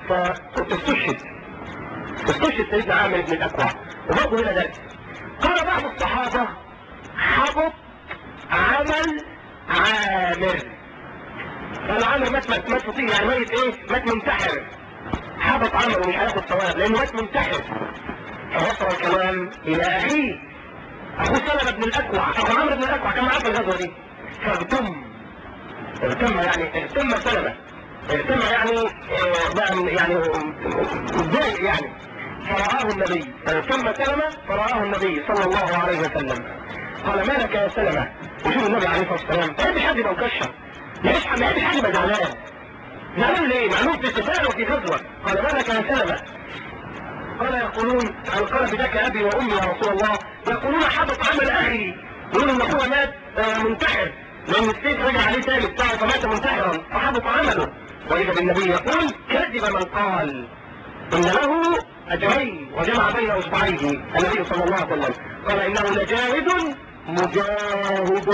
فاستشهد استشهد سيدنا عامر بن الاكوع وبرضه هنا درس قال بعض الصحابة حبط عمل عامر قال عامر مات مات مات فطير يعني ميت ايه مات منتحر حبط عمله ومش هياخد ثواب لانه مات منتحر فوصل الكلام الى اخيه اخوه سلمة بن الاكوع اخو عمرو بن الاكوع كان معاه في الغزوه دي فاغتم اغتم يعني اغتم سلمة اغتم يعني آه يعني متضايق يعني فرآه النبي ثم سلمة فرآه النبي صلى الله عليه وسلم قال ما لك يا سلمة وشوف النبي عليه الصلاة والسلام ما يحبش حد يبقى مكشر ما يحبش حد يبقى زعلان زعلان ليه؟ معلوم في سفارة وفي غزوة قال ما لك يا سلمة قال يقولون قال بذاك ابي وامي يا رسول الله يقولون حبط عمل اخي يقولون ان اخوه مات منتحر لان السيف رجع عليه تاني بتاعه فمات منتحرا فحبط عمله واذا بالنبي يقول كذب من قال ان له اجرين وجمع بين اصبعيه النبي صلى الله عليه وسلم قال انه لجاهد مجاهد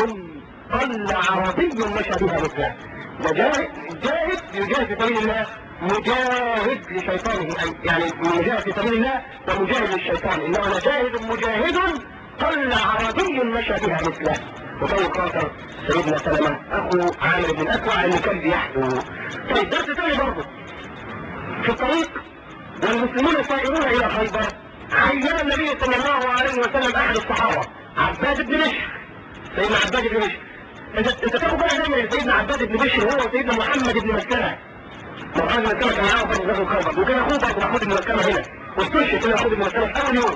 قل عربي مشى بها مثله مجاهد جاهد يجاهد في سبيل الله مجاهد لشيطانه يعني مجاهد في سبيل الله ومجاهد للشيطان انه لجاهد مجاهد قل عربي مشى بها مثله وطيب خاطر سيدنا سلمة اخو عامر بن الاكوع اللي كان بيحكوا طيب درس تاني برضه في الطريق والمسلمون سائرون الى خيبر عين النبي صلى الله عليه وسلم احد الصحابه عباد بن بشر سيدنا عباد بن بشر انت انت تاخد بالك دايما ان سيدنا عباد بن بشر هو سيدنا محمد بن مسلمه محمد بن مسلمه كان معاه برضه غزوه خيبر وكان اخوه برضه محمود بن مسلمه هنا واستشهد كده محمود بن مسلمه في اول يوم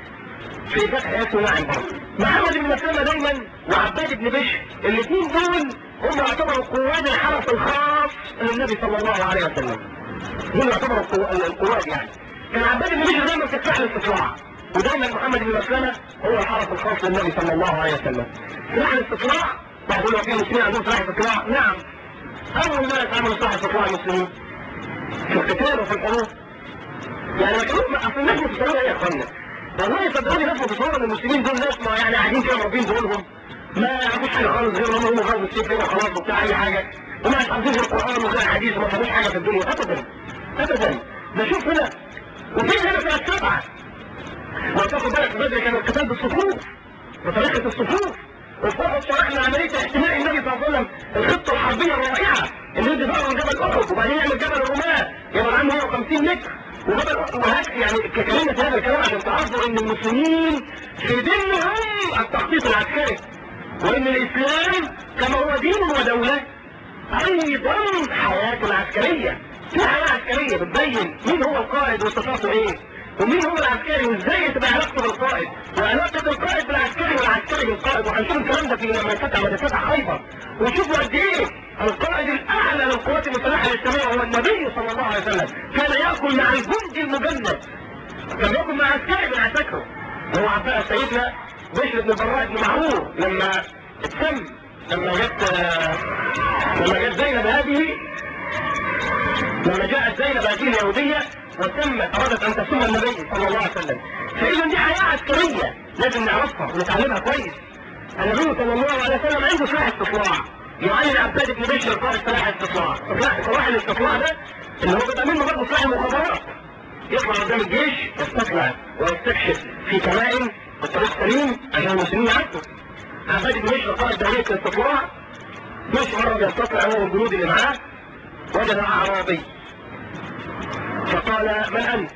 في فتح اسمه نعم برضه محمد بن مسلمه دايما وعباد بن بشر الاثنين دول هم يعتبروا قواد الحرس الخاص للنبي صلى الله عليه وسلم دول يعتبروا القواد يعني كان عباد بن بشر دايما في سلاح الاستطلاع ودايما محمد بن مسلمه هو الحرس الخاص للنبي صلى الله عليه وسلم سلاح الاستطلاع بعض يقول في المسلمين عندهم سلاح استطلاع نعم اول ما يتعاملوا سلاح استطلاع المسلمين في القتال وفي الحروب يعني ما كانوا اصل الناس متصوره ايه يا اخوانا والله صدقوني ناس متصوره ان المسلمين دول ناس ما يعني قاعدين كده مربين دولهم ما يعرفوش حاجه خالص غير هم هم غاز السيف كده خلاص وبتاع اي حاجه وما يحفظوش القران وغير الحديث وما فهموش حاجه في الدنيا ابدا ابدا ده شوف هنا وفي هنا في السبعه لو تاخد بالك في بدري كان القتال بالصفوف بطريقه الصفوف وفوق شرحنا عمليه احتمال النبي صلى الله عليه وسلم الخطه الحربيه الرائعه اللي يدي بقى من جبل احد وبعدين يعمل جبل الرماه يبقى عنده 150 متر وجبل احد وهك يعني كلمه في هذا الكلام عشان تعرفوا ان المسلمين في دينهم التخطيط العسكري وان الاسلام كما هو دين ودوله ايضا حياه العسكريه في حياه عسكريه بتبين مين هو القائد وصفاته ايه ومين هو العسكري وازاي تبقى علاقته بالقائد وعلاقه القائد بالعسكري والعسكري بالقائد وهنشوف الكلام ده في لما يفتح لما تفتح خيبر وشوفوا قد ايه القائد الاعلى للقوات المسلحه الاسلاميه هو النبي صلى الله عليه وسلم كان ياكل مع الجندي المجند كان ياكل مع عسكري من عساكره هو عباء سيدنا بشر بن البراء بن معروف لما اتسم لما جت لما جت زينب هذه لما جاءت زينب هذه اليهوديه وتمت ارادت ان تسم النبي صلى الله عليه وسلم فاذا دي حياه عسكريه لازم نعرفها ونتعلمها كويس النبي صلى الله عليه وسلم عنده سلاح استطلاع يعين عباد بن بشر قائد سلاح الاستطلاع سلاح سلاح الاستطلاع ده اللي هو بيبقى منه برضه سلاح المخابرات يطلع قدام الجيش يستطلع ويستكشف في كمائن بطريق سليم عشان المسلمين يعرفوا عباد بن بشر قائد دوليه الاستطلاع ماشي مره بيستطلع هو والجنود اللي معاه وجد اعرابي فقال من انت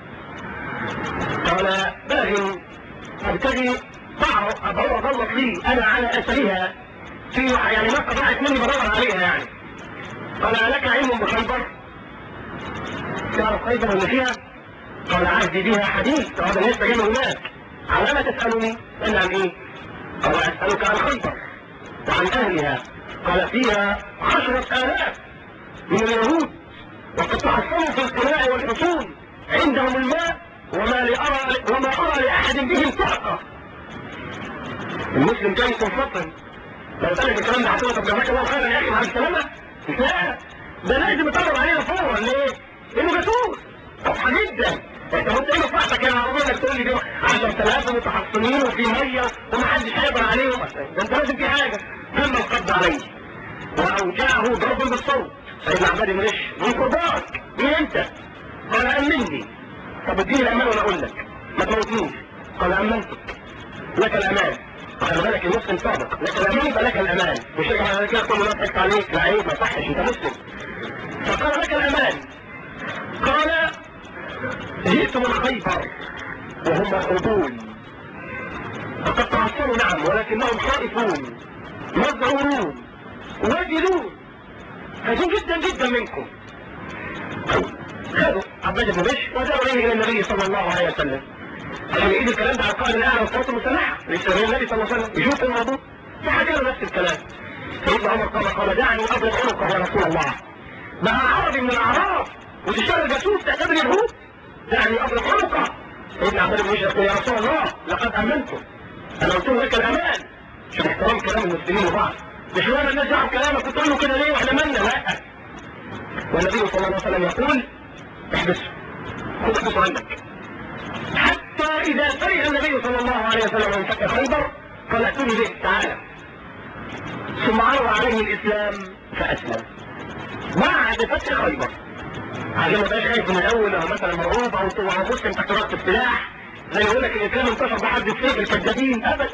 قال باغ ابتغي بعض اغلط لي انا على اثرها في يعني ما ضاعت مني بدور عليها يعني قال لك علم بخيبر تعرف خيبر اللي فيها قال عهدي بها حديث هذا لسه جاي هناك على ما تسالني قال عن ايه قال اسالك عن خيبر وعن اهلها قال فيها عشرة آلاف من اليهود وقد تحصلوا في القلاع والحصون عندهم الماء وما لأرى وما أرى لأحد بهم طاقة المسلم جاي منفصل لو قال لك الكلام ده هتقول طب جزاك الله خيرا يا اخي مع السلامه لا ده لازم يطبق علينا فورا ليه؟ لانه جاسوس واضحه جدا انت ممكن ايه مصلحتك يا عربيه انك تقول لي دي 10000 متحصنين وفي ميه ومحدش هيقدر عليهم ده انت لازم في حاجه ثم القبض عليه واوجعه ضربا بالصوت سيدنا عباد بن رش من قرباك مين انت؟ قال امني طب اديني الامان وانا اقول لك ما تموتنيش قال امنتك لك الامان خلي بالك المسلم صادق لك الامان يبقى لك الامان مش يرجع على كده كل ما ضحكت عليك لا عيب ما صحش انت مسلم فقال لك الامان قال جئت من خيبر وهم مرعوبون فقد تعصروا نعم ولكنهم خائفون مذعورون وجلون خايفين جدا جدا منكم خدوا عباد بن بشر وجاءوا اليه الى النبي صلى الله عليه وسلم عشان يعيد الكلام ده على القائد الاعلى والقوات المسلحه لسه النبي صلى الله عليه وسلم يشوف الموضوع فحكى له نفس الكلام سيدنا عمر قال قال دعني اضرب عنقه يا رسول الله بقى عربي من الاعراب وتشتغل جاسوس تعتبر اليهود دعني اضرب عنقه سيدنا عبد بن بشر يا رسول الله لقد امنتم انا قلت له لك الامان شوف احترام كلام المسلمين لبعض مش وانا الناس يعرف كلامك كنت تقول له كده ليه واحنا مالنا لا والنبي صلى الله عليه وسلم يقول احبسه خذ احبسه عنك حتى اذا فرح النبي صلى الله عليه وسلم من فتح خيبر قال ائتوني به تعالى ثم عرض عليه الاسلام فاسلم بعد فتح خيبر عشان ما بقاش خايف من الاول او مثلا مرعوب او او مسلم تحت رأس السلاح زي يقول لك الاسلام انتشر بحد السيف الكذابين ابدا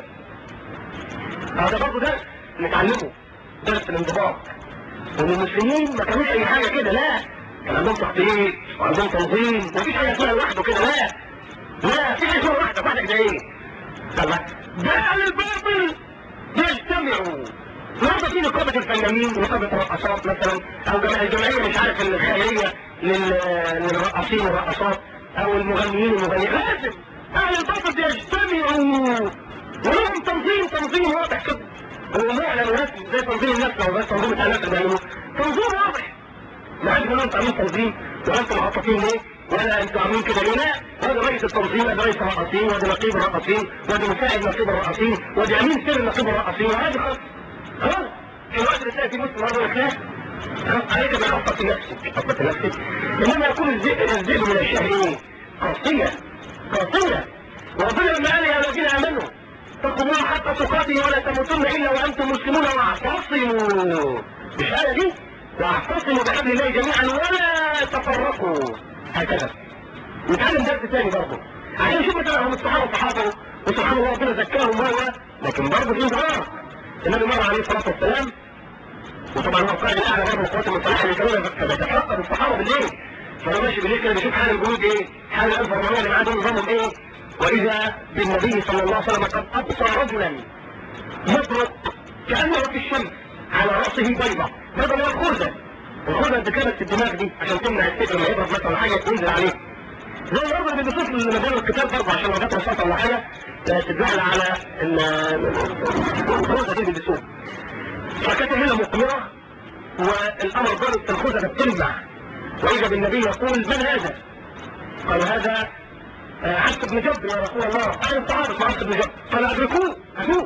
هذا برضه درس نتعلمه درس الانضباط وان المسلمين ما كانوش اي حاجه كده لا كان عندهم تخطيط وعندهم تنظيم مفيش حاجه اسمها لوحده كده لا لا في حاجه اسمها لوحدك لوحدك ده ايه؟ الله ده اهل الباطل يجتمعوا النهارده في نقابه الفنانين نقابه الرقصات مثلا او جمع- الجمعيه مش عارف الخيريه لل- للرقاصين والرقصات او المغنيين والمغنيات لازم اهل الباطل يجتمعوا ولهم تنظيم تنظيم واضح كده ومعلن ورسمي زي تنظيم النفس او زي تنظيم بتاع النفس بيعملوه تنظيم واضح ما حدش بيقول انتوا عاملين تنظيم وانتم مخططين ليه ولا انتوا عاملين كده ليه لا هذا رئيس التنظيم هذا رئيس الرقاصين وادي نقيب الرقاصين وادي مساعد نقيب الرقاصين وادي امين سر نقيب الرقاصين وهذه خلاص خلاص الوقت اللي تلاقي فيه مسلم هذا الخلاف خلاص عليك بخطط نفسك خطط نفسك انما يكون الذئب الذئب من الشهر ايه؟ قاسيه قاسيه وربنا لما قال يا الذين امنوا اتقوا الله حق تقاته ولا تموتن الا وانتم مسلمون واعتصموا مش الايه دي واعتصموا بحبل الله جميعا ولا تفرقوا هكذا نتعلم درس ثاني برضه عشان نشوف مثلا هم الصحابه الصحابه وسبحان الله ربنا زكاهم هو لكن برضه في انتظار النبي مر عليه الصلاه والسلام وطبعا هو القائد الاعلى برضه القوات المسلحه اللي كانوا بيتفقد الصحابه بالليل فهو ماشي بالليل كده بيشوف حال الجنود ايه حال الالف الرمانيه اللي معاه دول نظامهم ايه واذا بالنبي صلى الله عليه وسلم قد ابصر رجلا يبرق كانه في الشمس على راسه بيضه بيضه اللي هو الخرده الخرده اللي كانت في الدماغ دي عشان تمنع السيف لما يضرب مثلا حاجه تنزل عليه زي الراجل اللي بيشوف مجال القتال برضه عشان لو جت رصاصه ولا حاجه تتزحل على ال- الخرده دي اللي بيسوق فكانت هنا مقمره والامر ضرب الخرده بتلمع واذا بالنبي يقول من هذا؟ قال هذا آه، عبد بن جبر يا رسول الله قال الصحابه اسمه عبد بن جبر قال ادركوه اتوه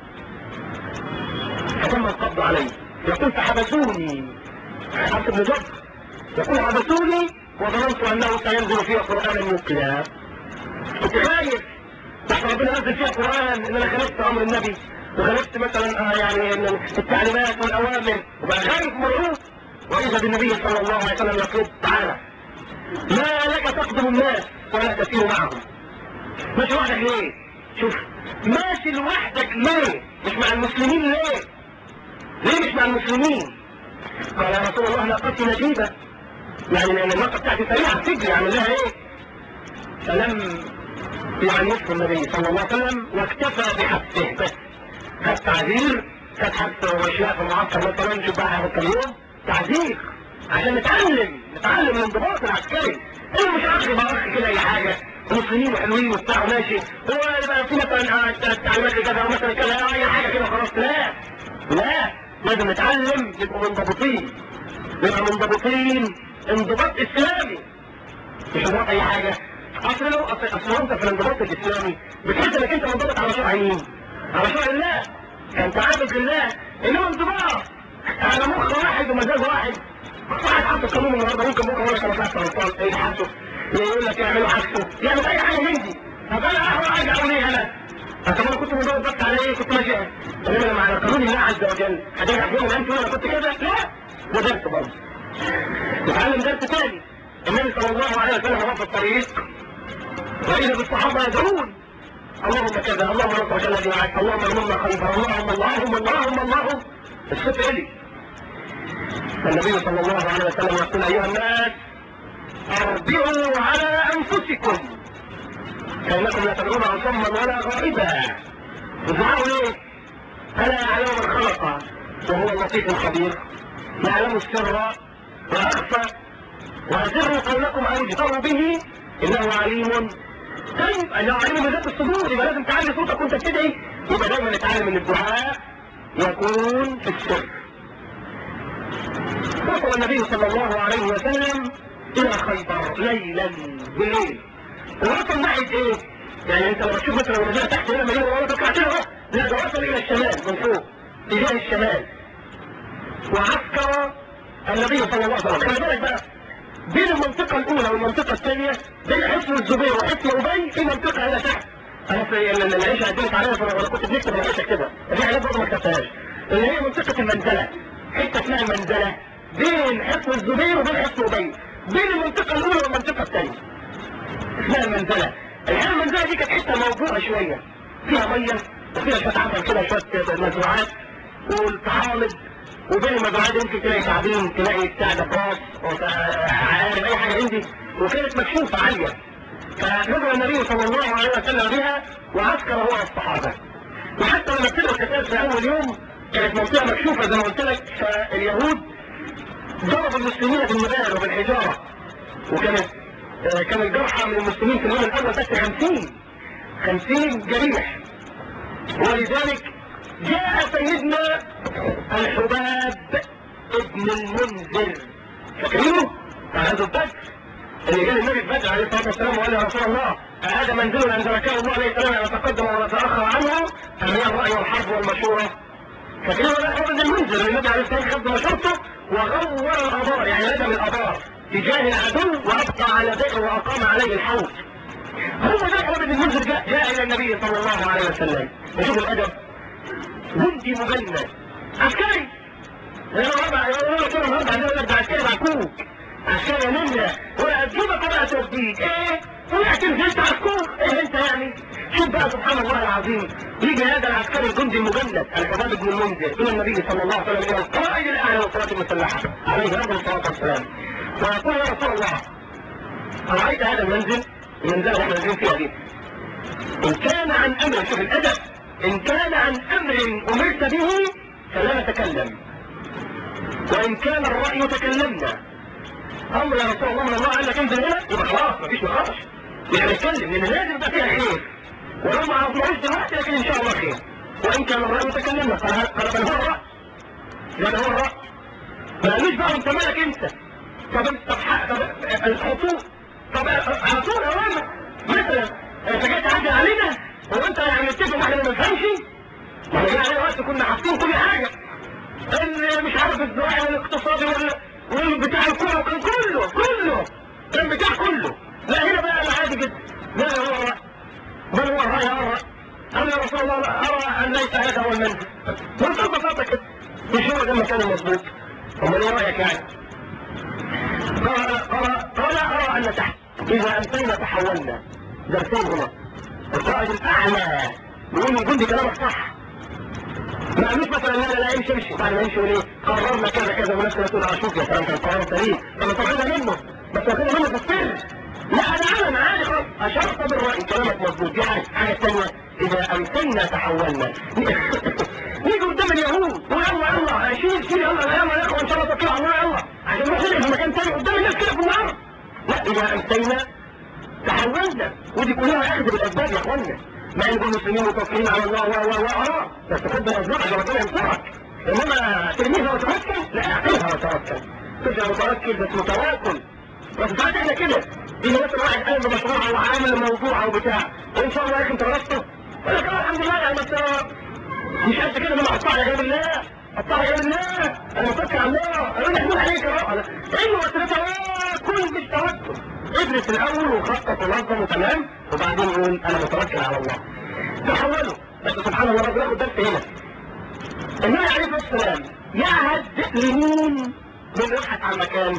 فتم القبض عليه يقول فحبسوني عبد بن جبر يقول حبسوني وظننت انه سينزل فيها قرانا يتلى كنت خايف تحت ربنا نزل فيها قران ان انا خالفت امر النبي وخالفت مثلا آه يعني التعليمات والاوامر وبقى خايف مرعوب واذا بالنبي صلى الله عليه وسلم يقول تعالى ما لك تقدم الناس ولا تسير معهم ماشي لوحدك ليه شوف ماشي لوحدك ليه مش مع المسلمين ليه ليه مش مع المسلمين قال يا رسول الله ناقتي نجيبة يعني النقطة بتاعتي سريعة تجري عمل لها ايه فلم يعنفه النبي صلى الله عليه وسلم واكتفى بحبسه بس خد تعذير خد حبس واشياء في المعسكر مثلا شوف بقى كم يوم تعذير عشان نتعلم نتعلم الانضباط العسكري انا مش اخ بأخ كده اي حاجة مسلمين وحلوين وبتاع ماشي هو يبقى في مثلا تعليمات كذا او مثلا كذا اي حاجة كده خلاص لا لا لازم نتعلم نبقى منضبطين نبقى منضبطين انضباط اسلامي مش انضباط اي حاجة اصل لو اصل انت في الانضباط الاسلامي بتحس انك انت منضبط على شرع مين؟ على شرع الله انت عابد لله انما انضباط على مخ واحد ومزاج واحد واحد حاطط قانون النهارده ممكن بكره يقول لك انا بحث غلطان ايه حاسه يقول لك يعملوا عكسه يعمل اي حاجه من دي طب انا اهو عايز اقول ايه انا؟ طب انا كنت منضبط بس على ايه؟ كنت ماشي انما لما على قانون الله عز وجل هترجع في يوم انت وانا كنت كده لا ده درس برضه نتعلم درس تاني النبي صلى الله عليه وسلم وهو في الطريق وإذا بالصحابة يدعون اللهم كذا اللهم نصرك الذي وعدت اللهم المنا خليفة اللهم اللهم اللهم اللهم الصوت إلي النبي صلى الله عليه وسلم يقول أيها الناس أربعوا على أنفسكم فإنكم لا تدعون عصما ولا غائبا ادعوا ليه؟ ألا يعلم من خلق وهو اللطيف الخبير يعلم السر وأخفى وأسروا قولكم أو اجهروا به إنه عليم طيب أنه عليم بذات الصدور يبقى لازم تعلي صوتك وأنت بتدعي يبقى دايما نتعلم إن الدعاء يكون في السر وصل النبي صلى الله عليه وسلم إلى خيبر ليلا بالليل ووصل ناحية إيه؟ يعني أنت لما تشوف مثلا المدينة تحت هنا المدينة ورا طلعت لها لا ده وصل إلى الشمال من فوق اتجاه الشمال وعسكر النبي صلى الله عليه وسلم خلي بالك بقى بين المنطقة الأولى والمنطقة الثانية بين حصن الزبير وحصن أبي في منطقة هنا تحت أنا في العيشة قدمت عليها وأنا كنت بنكتب العيشة كده في حاجات برضه ما كتبتهاش اللي هي منطقة المنزلة حتة اسمها المنزلة بين حصن الزبير وبين حصن أبي بين المنطقة الأولى والمنطقة الثانية اسمها المنزلة الحقيقة المنزلة دي كانت حتة موضوعة شوية فيها مية وفيها شوية عسل كده شوية مزروعات والطحالب وبين المزرعات يمكن تلاقي تعابين تلاقي بتاع دباس عارف اي حاجه عندي وكانت مكشوفه عاليه فنزل النبي صلى الله عليه وسلم بها وعسكر هو الصحابه وحتى لما بتقرا الكتاب في اول يوم كانت منطقه مكشوفه زي ما قلت لك فاليهود ضربوا المسلمين بالنبال وبالحجاره وكانت كان الجرحى من المسلمين في اليوم الاول بس 50 50 جريح ولذلك جاء سيدنا الحباب ابن المنذر فاكرينه؟ هذا البدر اللي جاء النبي في بدر عليه الصلاه والسلام وقال يا رسول الله هذا منزل انزلكه الله عليه السلام لا تقدم ولا تاخر عنه ام هي الراي والحرب والمشوره فاكرينه ده ابن المنذر اللي النبي عليه الصلاه والسلام خد مشورته وغور الابار يعني ندم الابار تجاه العدو وابقى على بئر واقام عليه الحوض هو ده ابن المنذر جاء, جاء الى النبي صلى الله عليه وسلم وشوف الادب جندي مجند عسكري انا ربع يقول لك انا ربع يقول لك ده عسكري معكوك عسكري نملة ولا هتجيبك ولا هتوديك ايه طلعت نزلت عسكوك ايه انت يعني شوف بقى سبحان الله العظيم يجي هذا العسكري الجندي المجند الحباب بن المنذر الى النبي صلى الله عليه وسلم الى القائد الاعلى للقوات المسلحه عليه افضل الصلاه والسلام ويقول يا رسول الله ارايت هذا المنزل المنزل اللي احنا نازلين فيها دي ان كان عن امر شوف الادب إن كان عن أمر أمرت به فلا نتكلم وإن كان الرأي تكلمنا أمر يا رسول الله من الله قال لك انزل هنا يبقى خلاص مفيش نقاش مش هنتكلم لأن لازم يبقى فيها خير ولو ما عرفناهوش دلوقتي لكن إن شاء الله خير وإن كان الرأي تكلمنا قال قال بل هو الرأي لا هو الرأي ما قالوش بقى أنت مالك أنت طب طب طب الحصول طب حصول أوامر مثلا أنت جاي تعدي علينا هو انت يعني نتفق احنا ما نفهمش ما هو يعني وقت كنا حاطين كل حاجه اللي مش عارف الزراعي والاقتصادي ولا والبتاع الكوره كان كله كله كان بتاع كله لا هنا بقى عادي جدا لا هو الراي بل هو الراي هو الراي انا يا رسول الله ارى ان ليس هذا هو المنزل بكل بساطه كده مش هو ده المكان المظبوط امال ايه رايك يعني؟ قال قال قال ارى ان تحت اذا امسينا تحولنا درسين هنا القائد الاعلى بيقول يقول لي كلامك صح ما قالوش مثلا لا لا امشي امشي بعد ما يمشي يقول ايه قررنا كذا كذا والناس كلها تقول اه شوف يا سلام كان قرار سليم طب استفدنا منه دي حاجه حاجه ثانيه اذا امسينا تحولنا نيجي قدام اليهود ويلا يلا شيل شيل يلا يلا يا اخوان ان شاء الله تطلع الله يلا عشان نروح نلعب في مكان ثاني قدام الناس كده في النهار لا اذا امسينا تحولنا ودي كلها اخذ بالاسباب يا اخوانا مع ان المسلمين متوكلين على الله و و و اه بس خد بالاسباب عشان ربنا ينصرك انما ترميها وتوكل لا اعقلها وتوكل تبقى متوكل بس متواكل بس ساعات احنا كده يجي مثلا واحد قايم بمشروع او عامل موضوع او بتاع وان شاء الله يا اخي انت غلطته يقول لك اه الحمد لله يعني بس مش قد كده انما اقطع على جنب الله اقطع على جنب الله انا متوكل على الله انا محمود عليك اهو ايوه بس ده توكل مش توكل ادرس الاول وخطط ونظم وتمام وبعدين قول انا متوكل على الله تحولوا بس سبحان الله ربنا ياخد درس هنا النبي عليه الصلاه والسلام يعهد لمين من يبحث عن مكان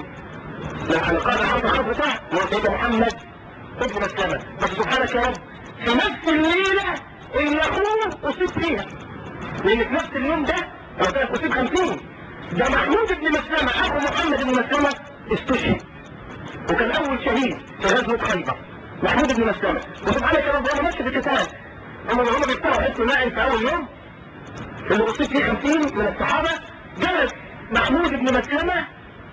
لما قال حرب الخط بتاعه هو سيدنا محمد ابن مسلمة بس سبحانك يا رب في نفس الليلة اللي اخوه اصيب فيها لان في نفس اليوم ده هو كان اصيب 50 ده محمود بن مسلمة اخو محمد بن مسلمة استشهد وكان اول شهيد في غزوة خيبر محمود بن مسلمة وسبحانك يا رب هو ماشي في القتال هم هم بيفتحوا حسن ناعم في اول يوم اللي اصيب فيه 50 من الصحابة جلس محمود بن مسلمة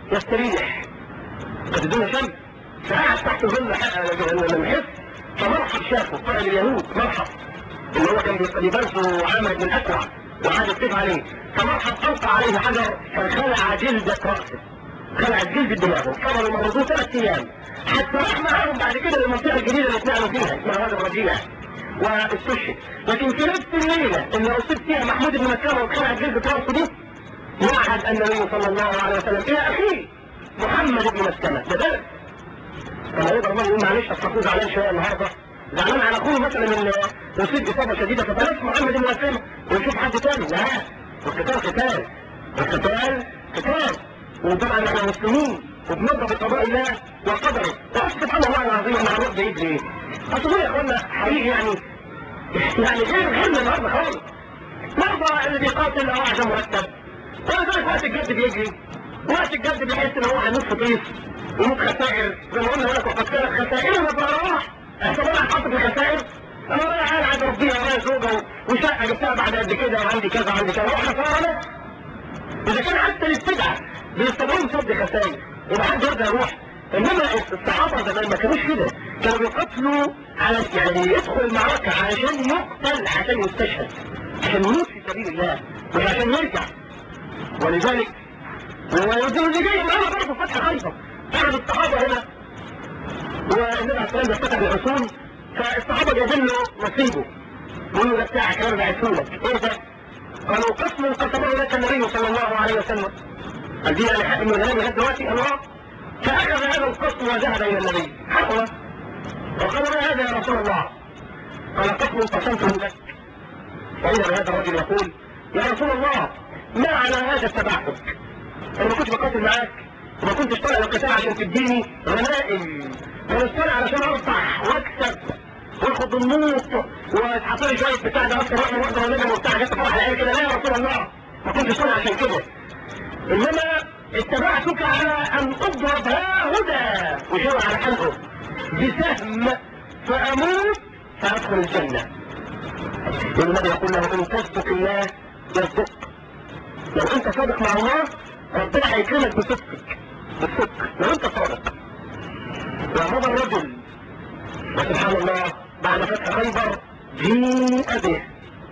يستريح كانت الدنيا شمس فقعد تحت ظل المحس فمرحب شافه قائد اليهود مرحب اللي هو كان بيبرزه عامر بن الاكوع وقعد يكتب عليه فمرحب القى عليه حجر فخلع جلدة راسه خلع جلد دماغه فضلوا مرضوه ثلاث ايام حتى راح معاهم بعد كده للمنطقه الجديده اللي اتنقلوا فيها اسمها وادي الرجيع واستشهد لكن في نفس الليله اللي اصيب فيها محمود بن مسلمه وخلع جلدة راسه دي وعد النبي صلى الله عليه وسلم الى اخيه محمد بن مسلمة ده درس كما يقدر الله يقول معلش اصل زعلان شويه النهارده زعلان على اخوه مثلا اللي يصيب اصابه شديده فبلاش محمد بن مسلمة ونشوف حد تاني لا القتال قتال القتال قتال وطبعا احنا مسلمين وبنرضى بقضاء الله وقدره وأصل سبحان الله العظيم انا هنروح بعيد ليه؟ اصل يا اخوانا حقيقي يعني يعني غير غيرنا النهارده خالص مرضى اللي بيقاتل اه عشان مرتب ولذلك وقت الجد بيجري وقت الجد بيحس ان هو هيموت في طيف يموت خسائر زي ما قلنا لك وقد كانت خسائر ما براح احسن انا حاطط الخسائر انا ولا قاعد عايز اربيها ولا زوجه وشقه جبتها بعد قد كده وعندي كذا وعندي كذا واحنا خساره اذا كان حتى الاستدعاء بيستخدموا صد خسائر يبقى حد يرضى يروح انما الصحابه زمان ما كانوش كده كانوا بيقاتلوا على يعني يدخل المعركه علشان يقتل عشان يستشهد عشان يموت في سبيل الله مش عشان يرجع ولذلك واللي جاي معانا برضه فتح خيبر احد الصحابه هنا والنبي عليه الصلاه والسلام فتح الحصون فالصحابه جايبين له نصيبه بيقولوا ده بتاعك انا بعتهولك ايه ده؟ قالوا قسم قسمه لك النبي صلى الله عليه وسلم قال دي يعني حق من الغنم لغايه دلوقتي الله فاخذ هذا القسم وذهب الى النبي حقه وقال ما هذا يا رسول الله قال قسم قسمته لك فاذا هذا الرجل يقول يا رسول الله ما على هذا اتبعتك انا ما كنتش بقاتل معاك وما كنتش طالع القتال عشان تديني غنائم انا مش طالع علشان اربح واكسب واخد النوط وتحط لي شويه بتاع ده اكتر واحده واحده ولا وبتاع جت فرح العيال كده لا يا رسول الله ما كنتش طالع عشان كده انما اتبعتك على ان اضرب ها هدى وشاور على حلقه بسهم فاموت فادخل الجنه والنبي يقول له ان تصدق الله يصدق لو انت صادق مع الله ربنا هيكرمك بصدقك بالصدق لو انت صادق ومضى الرجل وسبحان الله بعد فتح خيبر جيء به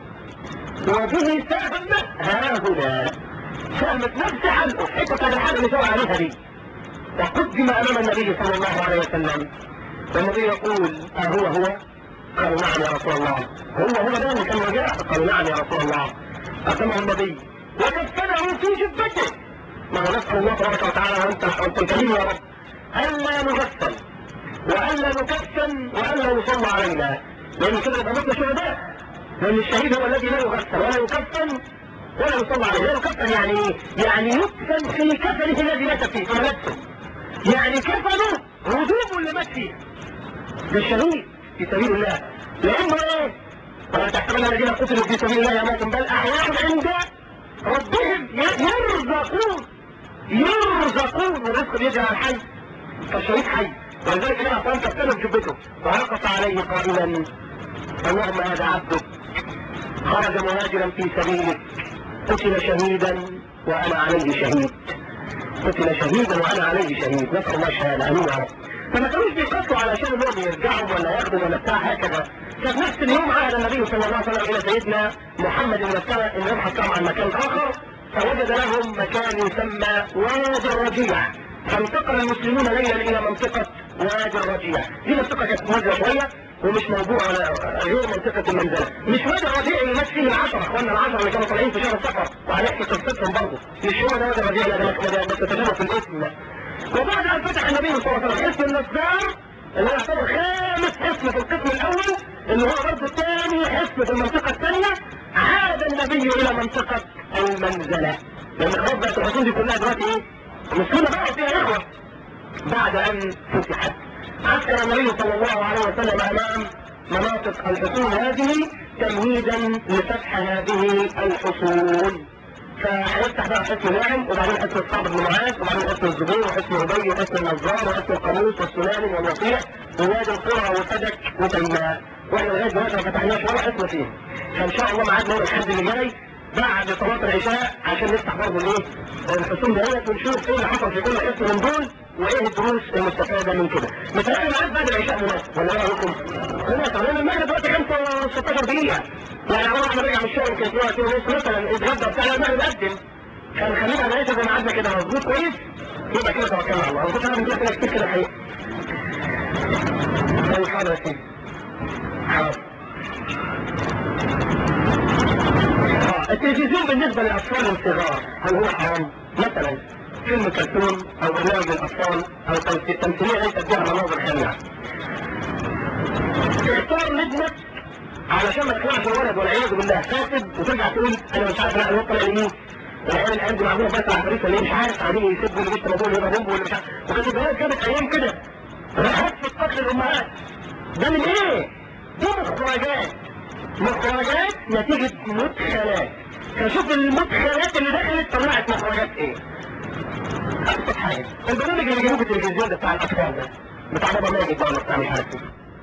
وبه سهم ها هنا سهم في نفس حلقه حته الحاجه اللي شاور عليها دي وقدم امام النبي صلى الله عليه وسلم والنبي يقول اهو هو قالوا نعم يا رسول الله هو هو ده اللي كان رجاء قالوا نعم يا رسول الله قدمه النبي وكفنه في جبته ما نسأل الله تبارك وتعالى وانت وانت الكريم يا رب الا نغسل والا نكفن والا يصلى علينا لان كده يبقى متنا شهداء لان الشهيد هو الذي لا يغسل ولا يكفن ولا يصلى عليه لا يكفن يعني ايه؟ يعني يكفن في كفنه الذي مات فيه في ملابسه يعني كفنه هدومه اللي مات فيه ده الشهيد في سبيل الله لانه ايه؟ ولا تحسبن الذين قتلوا في سبيل الله اموات بل احياء عند ربهم يرزقون يرزقون والرزق بيجي على الحي فالشهيد حي ولذلك النبي صلى الله عليه وسلم كفنه بجبته فرقص عليه قائلا اللهم هذا عبدك خرج مهاجرا في سبيلك قتل شهيدا وانا عليه شهيد قتل شهيدا وانا عليه شهيد نسال الله الشهاده امين يا رب فما كانوش بيقتلوا علشان انهم يرجعوا ولا ياخدوا ولا بتاع هكذا كان نفس اليوم عهد النبي صلى الله عليه وسلم الى سيدنا محمد بن مسلمه ان يبحث عن مكان اخر فوجد لهم مكان يسمى وادي الرجيع فانتقل المسلمون ليلا الى منطقه وادي الرجيع دي منطقه كانت نازله شويه ومش موضوع ولا غير منطقة المنزلة مش وادي الربيع اللي مات فيه العشرة اخوانا العشرة اللي كانوا طالعين في شهر السفر وهنحكي قصتهم برضه مش هو ده وادي الربيع ده بس تتجمع في الاسم وبعد ان فتح النبي صلى الله عليه وسلم حصن النصار اللي هو يعتبر خامس حصن في القسم الاول اللي هو برضه ثاني حصن في المنطقة الثانية عاد النبي الى منطقة المنزلة لان خلاص بقت الحصون دي كلها دلوقتي ايه؟ مسلمة بقى فيها اخوة بعد ان فتحت عسكر النبي صلى الله عليه وسلم امام مناطق الحصون هذه تمهيدا لفتح هذه الحصون فهيفتح بقى حصن نعم وبعدين حصن الصعب بن معاذ وبعدين حصن الزبير وحصن ابي وحصن النجار وحصن القاموس والسلالم والوصيع ووادي القرى وفدك وتيماء واحنا لغايه دلوقتي ما فتحناش ولا حصن فيهم فان شاء الله ميعادنا يوم الاحد اللي جاي بعد صلاه العشاء عشان نفتح برضه الايه الحصون ديت ونشوف ايه اللي حصل في كل حصن من دول وايه الدروس المستفاده من كده متهيألي معاك بعد العشاء مناسب ولا ايه رايكم؟ مناسب لان المغرب دلوقتي 5 16 دقيقه يعني اول واحد راجع من الشغل كان 2 ونص مثلا اتغدى بتاع المغرب قدم كان خلينا على العشاء زي ما قعدنا كده مظبوط كويس يبقى كده توكلنا على الله وكنت انا بنقول كده كتير كده الحقيقه طيب حاضر يا سيدي حاضر التلفزيون بالنسبة للأطفال الصغار هل هو حرام؟ مثلا فيلم كرتون أو برنامج للأطفال أو تمثيلية ليست بها مناظر خليعة. تختار لابنك علشان ما تطلعش الولد والعياذ بالله فاسد وترجع تقول أنا مش عارف لا الواد طلع يمين العيال اللي عندي معموله بس على الفريق اللي مش عارف قاعدين يسبوا اللي لسه موجود يبقى بومب واللي مش عارف وكانت البنات جابت أيام كده هتفت قتل الأمهات ده من إيه؟ دي مخرجات مخرجات نتيجة مدخلات فشوف المدخلات اللي دخلت طلعت مخرجات ايه ابسط حاجة البرنامج اللي جابوه في التلفزيون ده بتاع الاطفال ده بتاع بابا ماجد ولا بتاع مش عارف ايه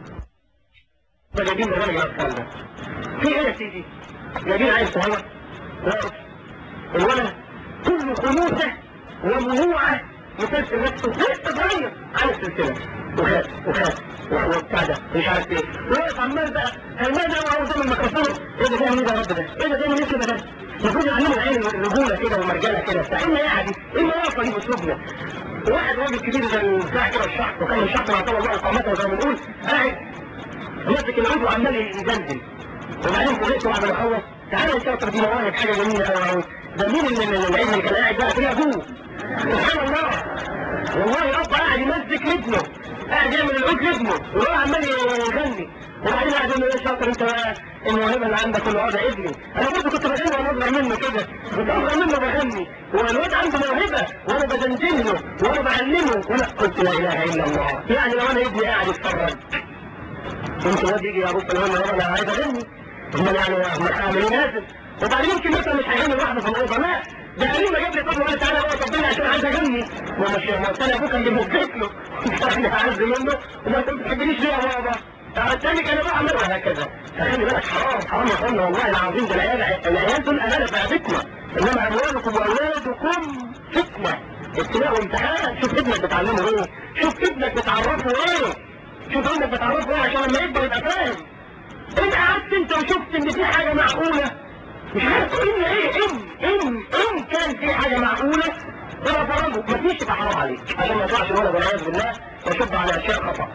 ده جايبين برنامج الاطفال ده في ايه يا سيدي جايبين عيل صغير واقف الولد كله خنوسة ومنوعة مسلسل نفسه لسه صغير على السلسلة وخاف وخاف وبتاع ده مش عارف ايه وواقف عمال بقى عمال بقى وهو قدام الميكروفون ايه ده بيعمل ايه ده يا رب ده؟ ايه ده بيعمل ايه كده ده؟ المفروض يعلموا العيال الرجوله كده والمرجله كده بتاع ايه النياحه دي؟ ايه النياحه دي باسلوبنا؟ واحد راجل كبير زي بتاع كده الشحط وكان الشحط مع طول الله اقامته زي ما بنقول قاعد ماسك العود وعمال يدندن وبعدين فوجئته بعد ما خلص تعالى يا شاطر دي مواهب حاجه جميله قوي قوي ده مين اللي العلم اللي كان قاعد بقى كده ابوه سبحان الله والله اب قاعد يمسك لابنه قاعد يعمل العود لابنه وهو عمال يغني وبعدين قاعد يقول له ايه شاطر انت بقى الموهبه اللي عندك كله هذا ابني انا برضه كنت بغني وانا اصغر منه كده كنت اصغر منه بغني والواد عنده موهبه وانا بدندن له وانا بعلمه وانا قلت لا اله الا الله يعني لو انا ابني قاعد يتفرج كنت الواد يجي يبص يقول لي انا عايز اغني امال يعني هعمل ايه لازم وبعدين يمكن مثلا مش هيغني لوحده في الاوضه لا ده قال ما جاب لي طفل وقال تعالى بقى طبلني عشان عايز اغني ما مش ما انا ابوك كان بيمسك له انا عايز منه وما انت ما بتحبنيش ليه يا بابا الثاني كان بقى عمل وهكذا فخلي بالك حرام حرام يا اخوانا والله العظيم ده العيال العيال دول امانه في عيادتنا انما اموالكم واولادكم فتنه ابتلاء وامتحان شوف ابنك بتعلمه ايه شوف ابنك بتعرفه ايه شوف ابنك بتعرفه ايه عشان لما يكبر يبقى فاهم انت قعدت انت وشفت ان في حاجه معقوله مش عارف ان ايه ان ان ان كان في حاجه معقوله تبقى فرجه ما فيش يبقى حرام عليك عشان ما يطلعش الولد والعياذ بالله ويشب على اشياء خطا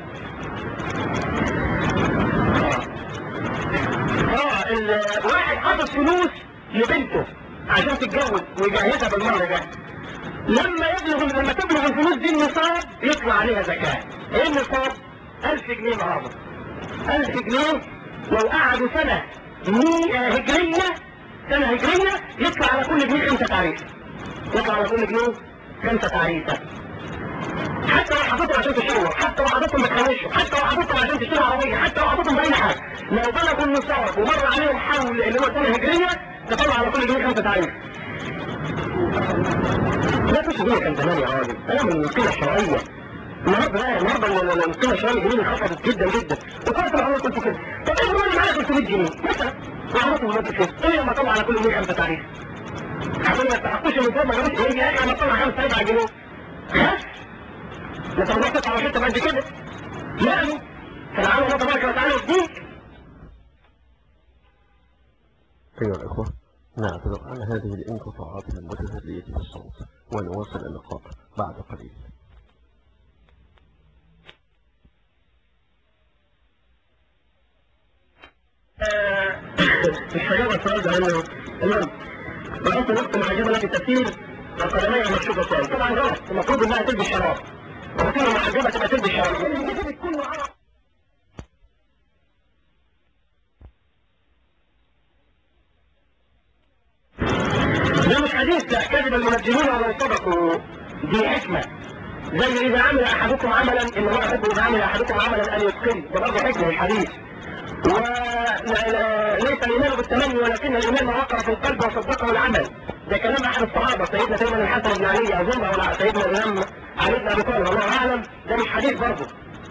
اه الواحد حاطط فلوس لبنته عشان تتجوز ويجهزها بالمره ده لما يبلغ لما تبلغ الفلوس دي النصاب يطلع عليها زكاه ايه النصاب 1000 جنيه النهارده 1000 جنيه لو قعدوا سنه هجريه سنه هجريه يطلع على كل جنيه خمسه تعريفه يطلع على كل جنيه خمسه تعريفه حتى لو حطيتهم عشان تشتروا حتى لو حطيتهم بتحوشوا حتى لو حطيتهم عشان تشتروا عربيه حتى لو حطيتهم باي حاجه لو بلغوا النصاب ومر عليهم حول اللي هو سنه هجريه تطلع على كل جنيه خمسه تعريف لا مش هي كان زمان يا راجل كلام من القيمه الشرعيه النهارده لا النهارده القيمه الشرائيه الجنيه انخفضت جدا جدا وكنت العمر كنت كده طب ايه انا معايا 300 جنيه مثلا وعرفت المنتج فين ايه لما اطلع على كل 100 خمسه تعريف عشان ما يستحقوش المثال ما جابوش ايه يا اخي لما اطلع 5 7 جنيه بس ما تقدرش تطلع على حته قد كده يعني فالعالم الله تبارك وتعالى يديك أيها الأخوة نعتذر عن هذه الانقطاعات المتتالية في الصوت ونواصل اللقاء بعد قليل الحجابة السؤال ده انه المهم بغض وقت المحجبة التي تسير القدمية مكشوفة سؤال طبعا غلط المفروض انها تلبس شراب المفروض المحجبة تبقى تلبس شراب ده مش حديث لا كذب المنجمون ولو صدقوا دي حكمة زي إذا عمل أحدكم عملا إن الله يحب إذا عمل أحدكم عملا أن يتقن ده برضه حكمة الحديث وليس الإيمان بالتمني ولكن الإيمان ما وقر في القلب وصدقه العمل ده كلام أحد الصحابة سيدنا سيدنا الحسن بن علي أظن أو سيدنا الإمام علي بن أبي طالب الله أعلم ده مش حديث برضه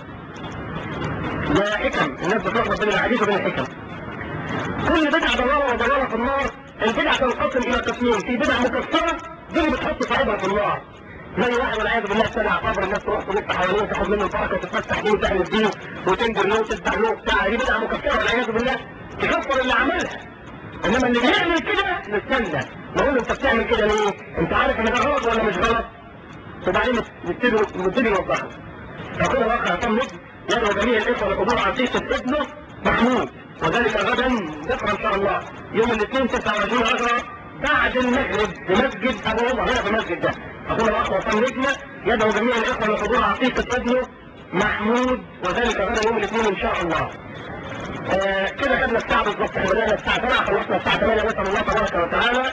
ده حكم الناس بتلخبط بين الحديث وبين الحكم كل بدعة ضلالة وضلالة في النار البدعة تنقسم إلى قسمين في بدعة مكفرة دي اللي بتحط صاحبها في النار زي واحد والعياذ بالله سمع قبر الناس تروح تلف حواليه تاخد منه البركه تتفتح بيه وتعمل بيه وتنزل له وتفتح له بتاع دي بدعه مكفره والعياذ بالله تكفر اللي عملها انما اللي بيعمل كده نستنى نقول له انت بتعمل كده ليه؟ انت عارف ان ده غلط ولا مش غلط؟ وبعدين نبتدي نبتدي نوضحه يقول الاخ عصام نجم يدعو جميع الاخوه لحضور عقيقه ابنه محمود وذلك غدا بكره ان شاء الله يوم الاثنين 29 10 بعد المغرب بمسجد ابو عمر هنا في المسجد ده اقول الاخ عصام نجمه يدعو جميع الاخوه لحضور عقيقه ابنه محمود وذلك غدا يوم الاثنين ان شاء الله آه كده خدنا الساعه بالظبط احنا بدانا الساعه 7 خلصنا الساعه 8 نسال الله تبارك وتعالى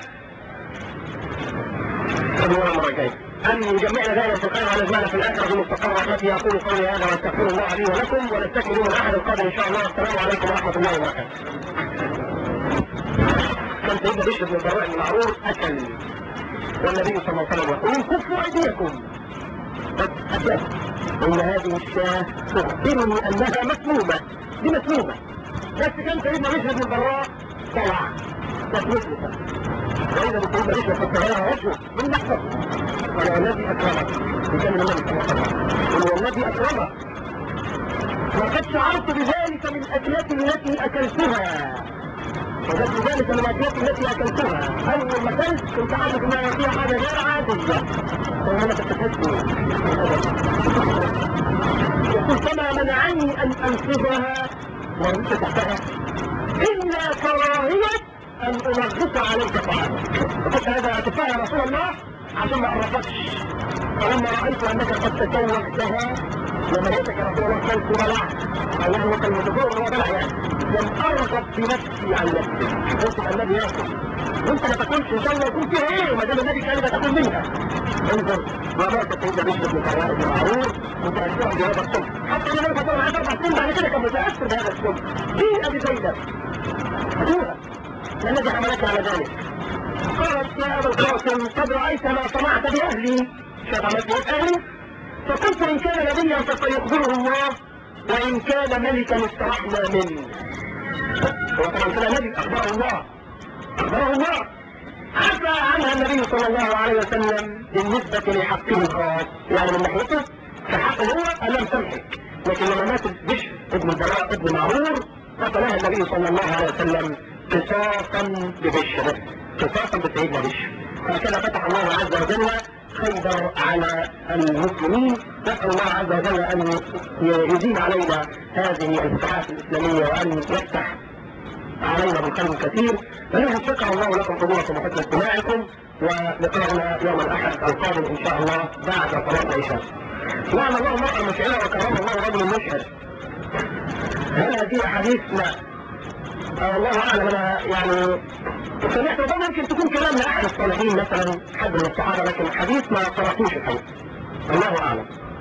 خلونا المره الجايه أن يجمعنا دائما في الخير ونجمعنا في الآخرة بمستقر رحمته أقول قولي هذا وأستغفر الله لي ولكم ونستكمل يوم الأحد القادم إن شاء الله السلام عليكم ورحمة الله وبركاته. كان سيدنا بشر بن البراء المعروف أكل والنبي صلى الله عليه وسلم يقول كفوا أيديكم أكل إن هذه الشاة تخبرني أنها مسمومة دي مسمومة بس كان سيدنا بشر بن البراء طلع كانت مسلمة وإذا سيدنا بشر قد تغير وجهه من لحظة قال والذي أكرمك بكلمة النبي صلى الله عليه وسلم قل والذي أكرمك لقد شعرت بذلك من الأكلات التي أكلتها وجدت ذلك من الأكلات التي أكلتها أول ما أكلت كنت عارف إنها فيها حاجة غير عادية فأنا تتحس يقول فما منعني أن أنفذها ورميت تحتها إلا كراهية أن أنغص عليك طعامك فقلت هذا أتفاها يا رسول الله عشان ما أعرفكش فلما رأيت أنك قد تزوجتها لما لقيتك يا رسول الله كنت بلعت الله هو كان متزوج هو بلع يعني لم أرغب في نفسي عن نفسي قلت النبي ياكل وانت ما تاكلش ان شاء الله يكون فيها ايه ما دام النبي كان تاكل منها انظر ومات سيدنا بشر بن فراء بن معروف متاثرا بهذا الصلح حتى انا لما كان عنده اربع سنين بعد كده كان متاثر بهذا الصلح في ابي زينب ابوها الذي حملك على ذلك قالت يا ابا القاسم قد رايت ما صنعت باهلي شو عملت باهلي فقلت ان كان نبيا فسيخبره الله وان كان ملكا استرحنا منه وطبعا كان نبي اخبره الله اخبره الله عفى عنها النبي صلى الله عليه وسلم بالنسبة لحقه الخاص يعني من ناحيته كحق هو أنا مسامحك لكن لما مات بشر ابن البراء ابن معرور قتلها النبي صلى الله عليه وسلم قصاصا ببشر قصاصا بسيدنا بشر هكذا فتح الله عز وجل خيبر على المسلمين نسأل الله عز وجل أن يزيد علينا هذه الفتوحات الإسلامية وأن يفتح علينا بالخير الكثير فلذا شكر الله لكم حضوركم وحسن استماعكم ولقاءنا يوم الأحد القادم إن شاء الله بعد صلاة العشاء. لعن الله امرأة مشعرة وكرم الله رجل مشعر. هل هذه أحاديث؟ لا. آه الله أعلم أنا يعني سمعت ربما يمكن تكون كلام لأحد الصالحين مثلا حد من الصحابة لكن الحديث ما صرفوش الحديث. الله أعلم.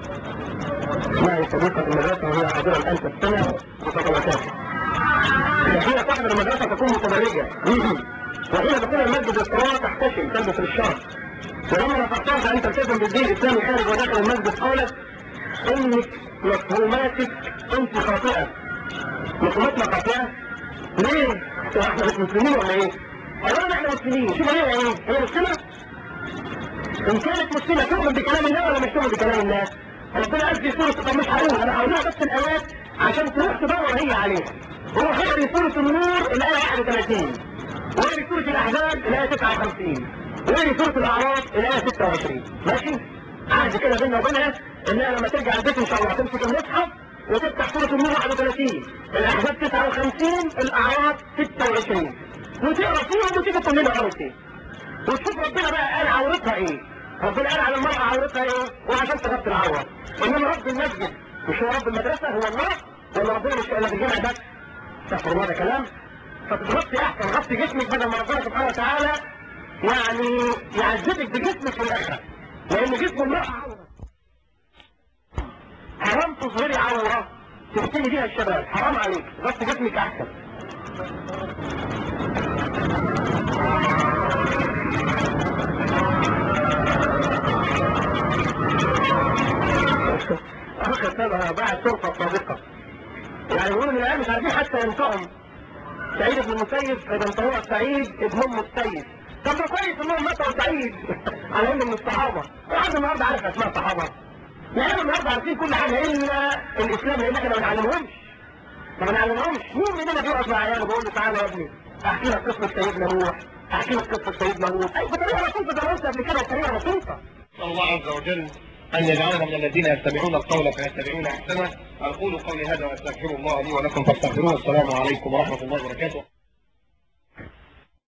اسمها صديقة المدرسة وهي حاضرة الآن تستمع وتتوكل. حين تحضر المدرسة تكون متبرجة وحين تكون المسجد الصلاة تحتشم تلبس الشرط ولما نصحتها أن تلتزم بالدين الإسلامي خارج وداخل المسجد قالت انك مفهوماتك انت خاطئه مفهوماتنا خاطئه ليه؟ هو احنا مش مسلمين ولا ايه؟ اولا احنا مسلمين شوف هي ايه؟ هي مسلمه؟ ان كانت مسلمه تؤمن بكلام الله ولا مش تؤمن بكلام الله؟ ربنا قال في سوره طب مش هقول انا هقول لها بس الايات عشان تروح تدور هي عليها هو هي في سوره النور الايه 31 وهي في سوره الاحزاب الايه 59 وهي في سوره الاعراف الايه 26 ماشي؟ عهد كده بيننا وبينها انها لما ترجع البيت ان شاء الله تمسك المصحف وتفتح سوره النور 31 الاحزاب 59 الاعراف 26 وتقرا فيهم وتيجي تقول لنا قرأت ايه وتشوف ربنا بقى قال عورتها ايه ربنا قال على المرأة عورتها ايه وعشان تغطي العورة انما رب المسجد مش هو رب المدرسة هو الله ولا ربنا مش الا بالجمع بس استغفر الله ده كلام فتغطي احسن غطي جسمك بدل ما ربنا سبحانه وتعالى يعني يعذبك بجسمك في الاخره لان جسم المرأة عورة حرام تظهري عورة تفتني بيها الشباب حرام عليك غطي جسمك احسن اخر سنة باع الشرطة السابقة يعني بيقولوا من العيال مش عارفين حتى ينطقهم سعيد بن المسيب اذا انطقوا سعيد ابن ام السيد طب ده كويس انهم نطقوا سعيد على انه من الصحابة لحد النهارده عارف اسماء الصحابة يعني النهارده عارفين كل حاجة الا الاسلام لان احنا ما بنعلمهمش ما بنعلمهمش مين مننا بيقعد مع عياله بيقول له تعالى يا ابني احكي لك قصة سيدنا نوح احكي لك قصة سيدنا هود اي بطريقة بسيطة ده قلت قبل كده بطريقة بسيطة الله عز وجل أن يجعلنا من الذين يتبعون القول فيتبعون أحسنه أقول قولي هذا وأستغفر الله لي ولكم فاستغفروه والسلام عليكم ورحمة الله وبركاته